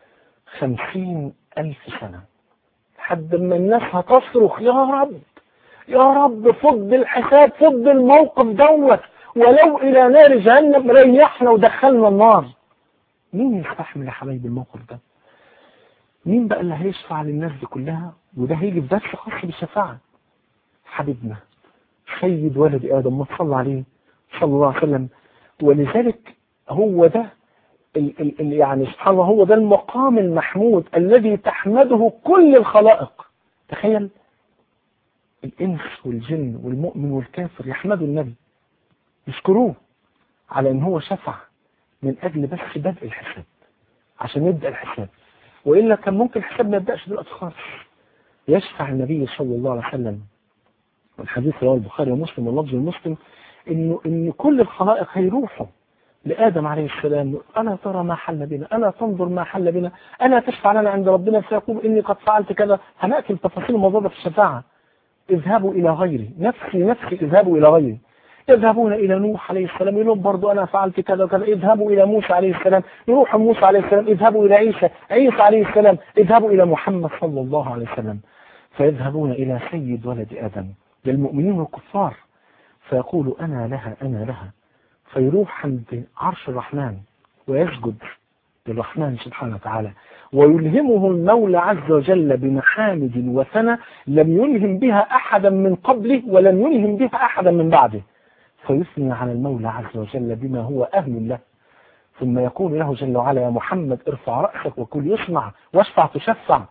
خمسين ألف سنة لحد ما الناس هتصرخ يا رب يا رب فض الحساب فض الموقف دوت ولو إلى نار جهنم ريحنا ودخلنا النار مين يستحمل يا حبايبي الموقف ده مين بقى اللي هيشفع للناس دي كلها وده هيجي في درس خاص بالشفاعة حبيبنا سيد ولد آدم ما صلى عليه صلى الله عليه وسلم ولذلك هو ده ال ال ال يعني سبحان الله هو ده المقام المحمود الذي تحمده كل الخلائق تخيل الإنس والجن والمؤمن والكافر يحمدوا النبي يشكروه على ان هو شفع من اجل بس بدء الحساب عشان يبدأ الحساب وإلا كان ممكن الحساب ما يبدأش دلوقتي خالص يشفع النبي صلى الله عليه وسلم والحديث رواه البخاري ومسلم واللفظ المسلم انه ان كل الخلائق هيروحوا لآدم عليه السلام ألا ترى ما حل بنا ألا تنظر ما حل بنا ألا تشفع لنا عند ربنا فيقول إني قد فعلت كذا هنأتي بتفاصيل الموضوع ده في الشفاعة اذهبوا إلى غيري نفسي نفسي اذهبوا إلى غيري يذهبون إلى نوح عليه السلام يقول لهم برضو أنا فعلت كذا وكذا اذهبوا إلى موسى عليه السلام يروحوا موسى عليه السلام اذهبوا إلى عيسى عيسى عليه السلام اذهبوا إلى محمد صلى الله عليه وسلم فيذهبون إلى سيد ولد آدم للمؤمنين والكفار فيقول أنا لها أنا لها فيروح عند عرش الرحمن ويسجد للرحمن سبحانه وتعالى ويلهمه المولى عز وجل بمحامد وثنى لم يلهم بها أحدا من قبله ولم يلهم بها أحدا من بعده فيثني على المولى عز وجل بما هو أهل له ثم يقول له جل وعلا يا محمد ارفع رأسك وكل يسمع واشفع تشفع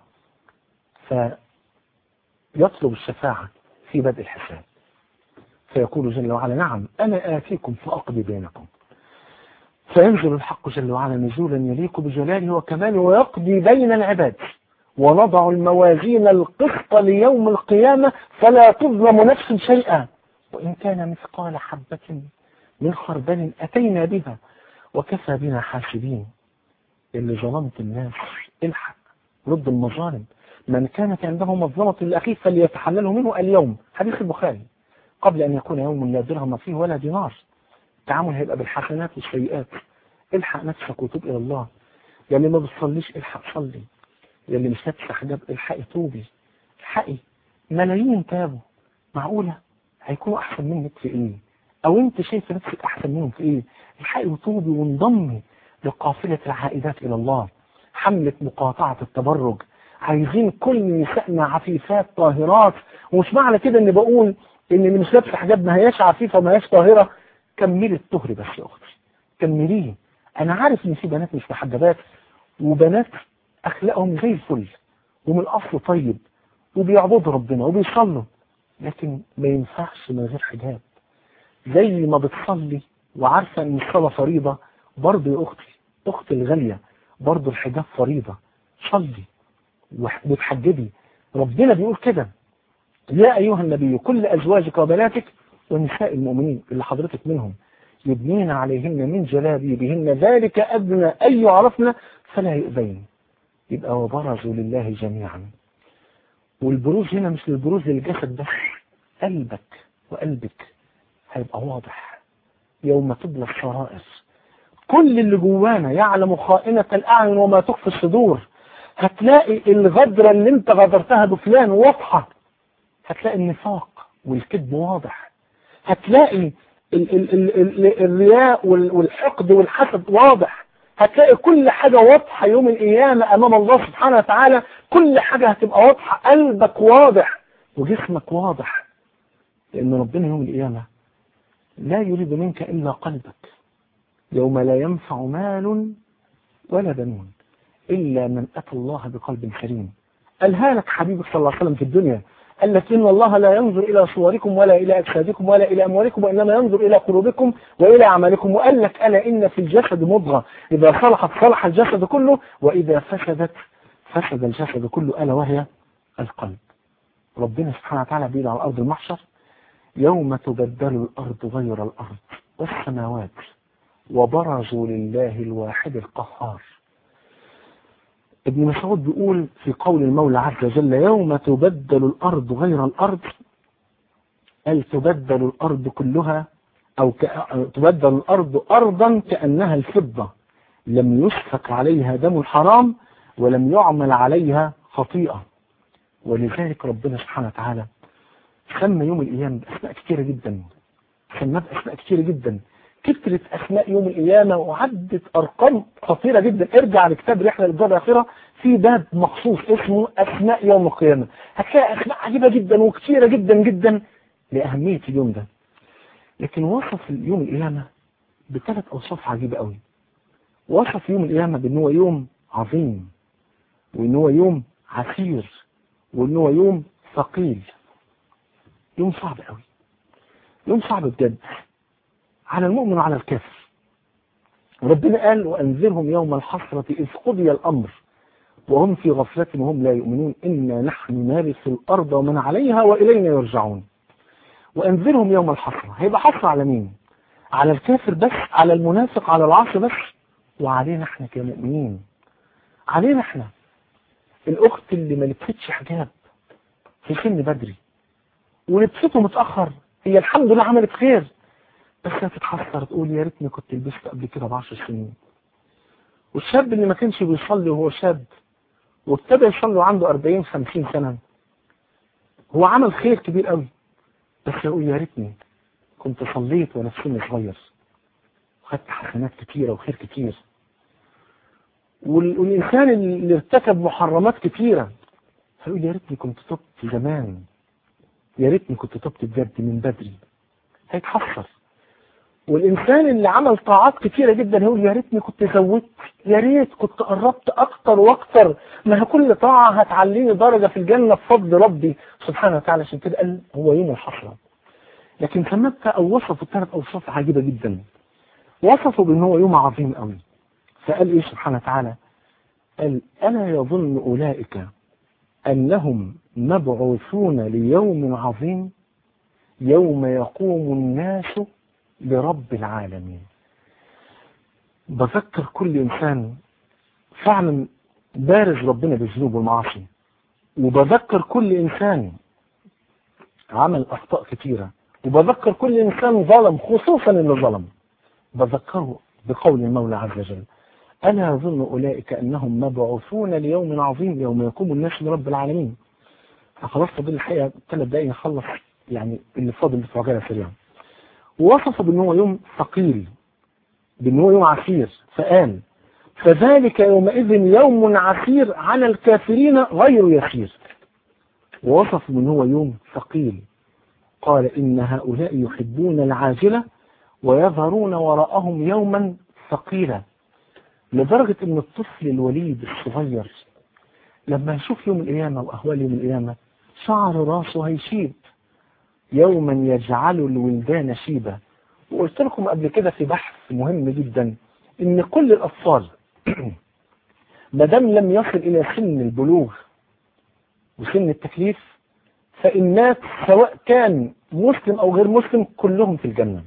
فيطلب الشفاعة في بدء الحساب فيقول جل وعلا نعم أنا آتيكم فأقضي بينكم فينزل الحق جل وعلا نزولا يليق بجلاله وكماله ويقضي بين العباد ونضع الموازين القسط ليوم القيامة فلا تظلم نفس شيئا وإن كان مثقال حبة من خردل أتينا بها وكفى بنا حاسبين اللي ظلمت الناس الحق رد المظالم من كانت عنده مظلمة لأخيه فليتحلله منه اليوم حديث البخاري قبل أن يكون يوم لا درهم فيه ولا دينار التعامل هيبقى بالحسنات والسيئات الحق نفسك وتوب إلى الله يا اللي ما بتصليش الحق صلي يا اللي مش لابسه حجاب الحقي توبي الحقي ملايين تابوا معقولة هيكونوا أحسن منك في إيه أو أنت شايف نفسك أحسن منهم في إيه الحقي وتوبي وانضمي لقافلة العائدات إلى الله حملة مقاطعة التبرج عايزين كل نسائنا عفيفات طاهرات ومش معنى كده ان بقول ان اللي مش لابسه حجاب ما هياش عفيفه وما هياش طاهره كملي الطهر بس يا اختي كمليه انا عارف ان في بنات مش محجبات وبنات اخلاقهم زي الفل ومن الاصل طيب وبيعبدوا ربنا وبيصلوا لكن ما ينفعش من غير حجاب زي ما بتصلي وعارفه ان الصلاه فريضه برضه يا اختي اختي الغاليه برضه الحجاب فريضه صلي وتحجبي ربنا بيقول كده يا أيها النبي كل أزواجك وبناتك ونساء المؤمنين اللي حضرتك منهم يبنين عليهن من جلابيبهن ذلك أدنى أن يعرفن فلا يؤذين يبقى وبرزوا لله جميعا والبروز هنا مش للبروز للجسد بس قلبك وقلبك هيبقى واضح يوم تبلى السرائر كل اللي جوانا يعلم خائنة الأعين وما تخفي الصدور هتلاقي الغدرة اللي انت غدرتها بفلان واضحة هتلاقي النفاق والكذب واضح هتلاقي ال ال ال ال الرياء والحقد والحسد واضح هتلاقي كل حاجة واضحة يوم القيامة أمام الله سبحانه وتعالى كل حاجة هتبقى واضحة قلبك واضح وجسمك واضح لأن ربنا يوم القيامة لا يريد منك إلا قلبك يوم لا ينفع مال ولا بنون إلا من أتى الله بقلب سليم قالها لك حبيبك صلى الله عليه وسلم في الدنيا قال لك إن الله لا ينظر إلى صوركم ولا إلى أجسادكم ولا إلى أموالكم وإنما ينظر إلى قلوبكم وإلى أعمالكم وقال لك ألا إن في الجسد مضغة إذا صلحت صلح الجسد كله وإذا فسدت فسد الجسد كله ألا وهي القلب ربنا سبحانه وتعالى بيقول على أرض المحشر يوم تبدل الأرض غير الأرض والسماوات وبرزوا لله الواحد القهار ابن مسعود بيقول في قول المولى عز وجل يوم تبدل الأرض غير الأرض قال تبدل الأرض كلها أو ك... تبدل الأرض أرضا كأنها الفضة لم يسفك عليها دم حرام ولم يعمل عليها خطيئة ولذلك ربنا سبحانه وتعالى سمى يوم القيامة بأسماء كتيرة جدا سماه بأسماء كتيرة جدا كترت أسماء يوم القيامة وعدت أرقام خطيرة جدا ارجع لكتاب رحلة للدار الآخرة في باب مخصوص اسمه أسماء يوم القيامة هتلاقي أسماء عجيبة جدا وكتيرة جدا جدا لأهمية اليوم ده لكن وصف يوم القيامة بثلاث أوصاف عجيبة قوي وصف يوم القيامة بأن هو يوم عظيم وأن هو يوم عسير وأن هو يوم ثقيل يوم صعب قوي يوم صعب بجد على المؤمن وعلى الكافر ربنا قال وأنذرهم يوم الحسرة إذ قضي الأمر وهم في غفلة وهم لا يؤمنون إنا نحن نارث الأرض ومن عليها وإلينا يرجعون وأنذرهم يوم الحسرة هيبقى حسرة على مين على الكافر بس على المنافق على العاصي بس وعلينا احنا كمؤمنين علينا احنا الأخت اللي ما لبستش حجاب في سن بدري ولبسته متأخر هي الحمد لله عملت خير بس هتتحسر تقول يا ريتني كنت لبست قبل كده بعشر سنين والشاب اللي ما كانش بيصلي وهو شاب وابتدى يصلي وعنده 40 50 سنة هو عمل خير كبير قوي بس يقول يا ريتني كنت صليت وانا في سن صغير وخدت حسنات كتيرة وخير كتير وال- والإنسان اللي ارتكب محرمات كتيرة هيقول يا ريتني كنت تبت زمان يا ريتني كنت تبت بجد من بدري هيتحسر والإنسان اللي عمل طاعات كتيرة جدا هيقول يا ريتني كنت زودت يا ريت كنت قربت أكتر وأكتر ما هي كل طاعة هتعليني درجة في الجنة بفضل ربي سبحانه وتعالى عشان كده قال هو يوم الحسرة لكن سمت أو وصفوا ثلاث أوصاف عجيبة جدا وصفوا بأن هو يوم عظيم قوي فقال إيه سبحانه وتعالى قال ألا يظن أولئك أنهم مبعوثون ليوم عظيم يوم يقوم الناس لرب العالمين بذكر كل إنسان فعلا بارز ربنا بالذنوب والمعاصي وبذكر كل إنسان عمل أخطاء كثيرة وبذكر كل إنسان ظلم خصوصا اللي ظلم بذكره بقول المولى عز وجل ألا يظن أولئك أنهم مبعوثون ليوم عظيم يوم يقوم الناس لرب العالمين فخلاص فاضل الحقيقة ثلاث دقايق نخلص يعني اللي فاضل في عجالة سريعة ووصف بأنه هو يوم ثقيل بأنه هو يوم عسير فقال فذلك يومئذ يوم عسير على الكافرين غير يسير ووصف بأنه هو يوم ثقيل قال إن هؤلاء يحبون العاجلة ويظهرون وراءهم يوما ثقيلا لدرجة ان الطفل الوليد الصغير لما يشوف يوم القيامة واهوال يوم القيامة شعر راسه هيشيب يوما يجعل الولدان شيبا وقلت لكم قبل كده في بحث مهم جدا ان كل الاطفال ما دام لم يصل الى سن البلوغ وسن التكليف فالناس سواء كان مسلم او غير مسلم كلهم في الجنة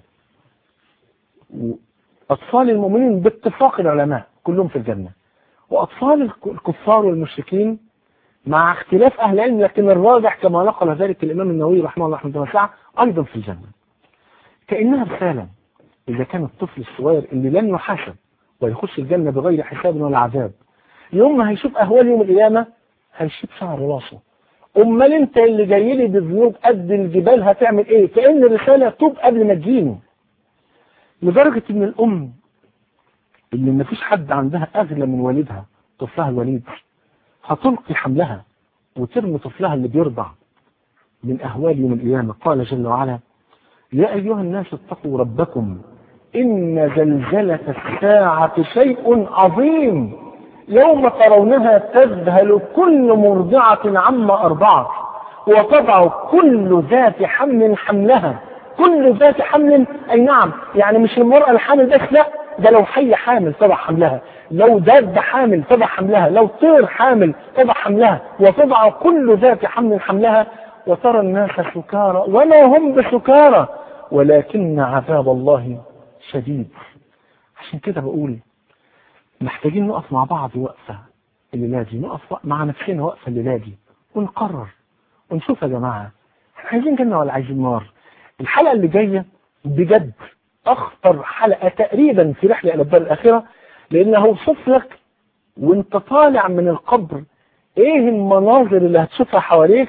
أطفال المؤمنين باتفاق العلماء كلهم في الجنة وأطفال الكفار والمشركين مع اختلاف أهل العلم لكن الراجح كما نقل ذلك الإمام النووي رحمه الله رحمه الله أيضا في الجنة كأنها رسالة إذا كان الطفل الصغير اللي لن يحاسب ويخش الجنة بغير حساب ولا عذاب يوم ما هيشوف أهوال يوم القيامة هيشيب شعر راسه أمال أنت اللي جاي لي بذنوب قد الجبال هتعمل إيه؟ كأن الرسالة توب قبل ما تجيني لدرجة ان الام اللي ما فيش حد عندها اغلى من والدها طفلها الوليد هتلقي حملها وترمي طفلها اللي بيرضع من اهوال يوم القيامة قال جل وعلا يا ايها الناس اتقوا ربكم ان زلزلة الساعة شيء عظيم يوم ترونها تذهل كل مرضعة عما ارضعت وتضع كل ذات حمل حملها كل ذات حمل اي نعم يعني مش المرأة الحامل بس لا ده لو حي حامل تضع حملها لو دابة حامل تضع حملها لو طير حامل تضع حملها وتضع كل ذات حمل حملها وترى الناس سكارى وما هم بسكارى ولكن عذاب الله شديد عشان كده بقول محتاجين نقف مع بعض وقفة الليلة دي نقف مع نفسنا وقفة الليلة دي ونقرر ونشوف يا جماعة احنا عايزين جنة ولا عايزين نار الحلقة اللي جاية بجد اخطر حلقة تقريبا في رحلة الى الدار الاخرة لانه هوصف لك وانت طالع من القبر ايه المناظر اللي هتشوفها حواليك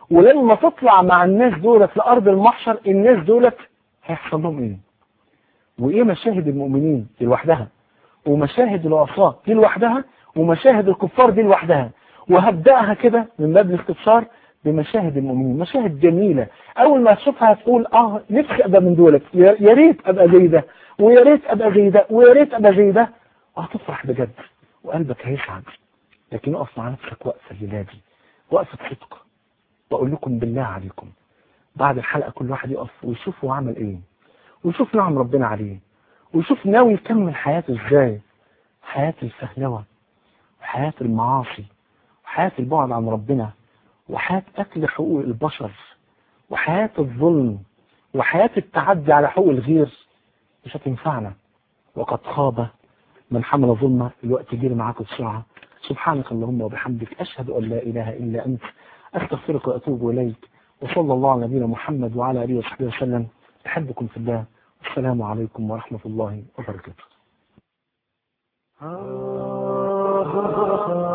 ولما تطلع مع الناس دولت لأرض المحشر الناس دولت هيحصل لهم ايه وايه مشاهد المؤمنين دي لوحدها ومشاهد العصاة دي لوحدها ومشاهد الكفار دي لوحدها وهبدأها كده من باب الاستبشار بمشاهد المؤمنين مشاهد جميلة اول ما تشوفها هتقول اه نفسي ابقى من دولت يا يا ريت ابقى زي ده ويا ريت ابقى زي ده ويا ريت ابقى زي ده وهتفرح بجد وقلبك هيسعد لكن اقف مع نفسك وقفة الليلة دي وقفة صدق واقول لكم بالله عليكم بعد الحلقة كل واحد يقف ويشوف هو عمل ايه ويشوف نعم ربنا عليه ويشوف ناوي يكمل حياته ازاي حياة الفهلوة وحياة المعاصي وحياة البعد عن ربنا وحياة أكل حقوق البشر وحياة الظلم وحياة التعدي على حقوق الغير مش هتنفعنا وقد خاب من حمل ظلمة الوقت جري معاكم بسرعة سبحانك اللهم وبحمدك أشهد أن لا إله إلا أنت أستغفرك وأتوب إليك وصلى الله على نبينا محمد وعلى آله وصحبه وسلم أحبكم في الله والسلام عليكم ورحمة الله وبركاته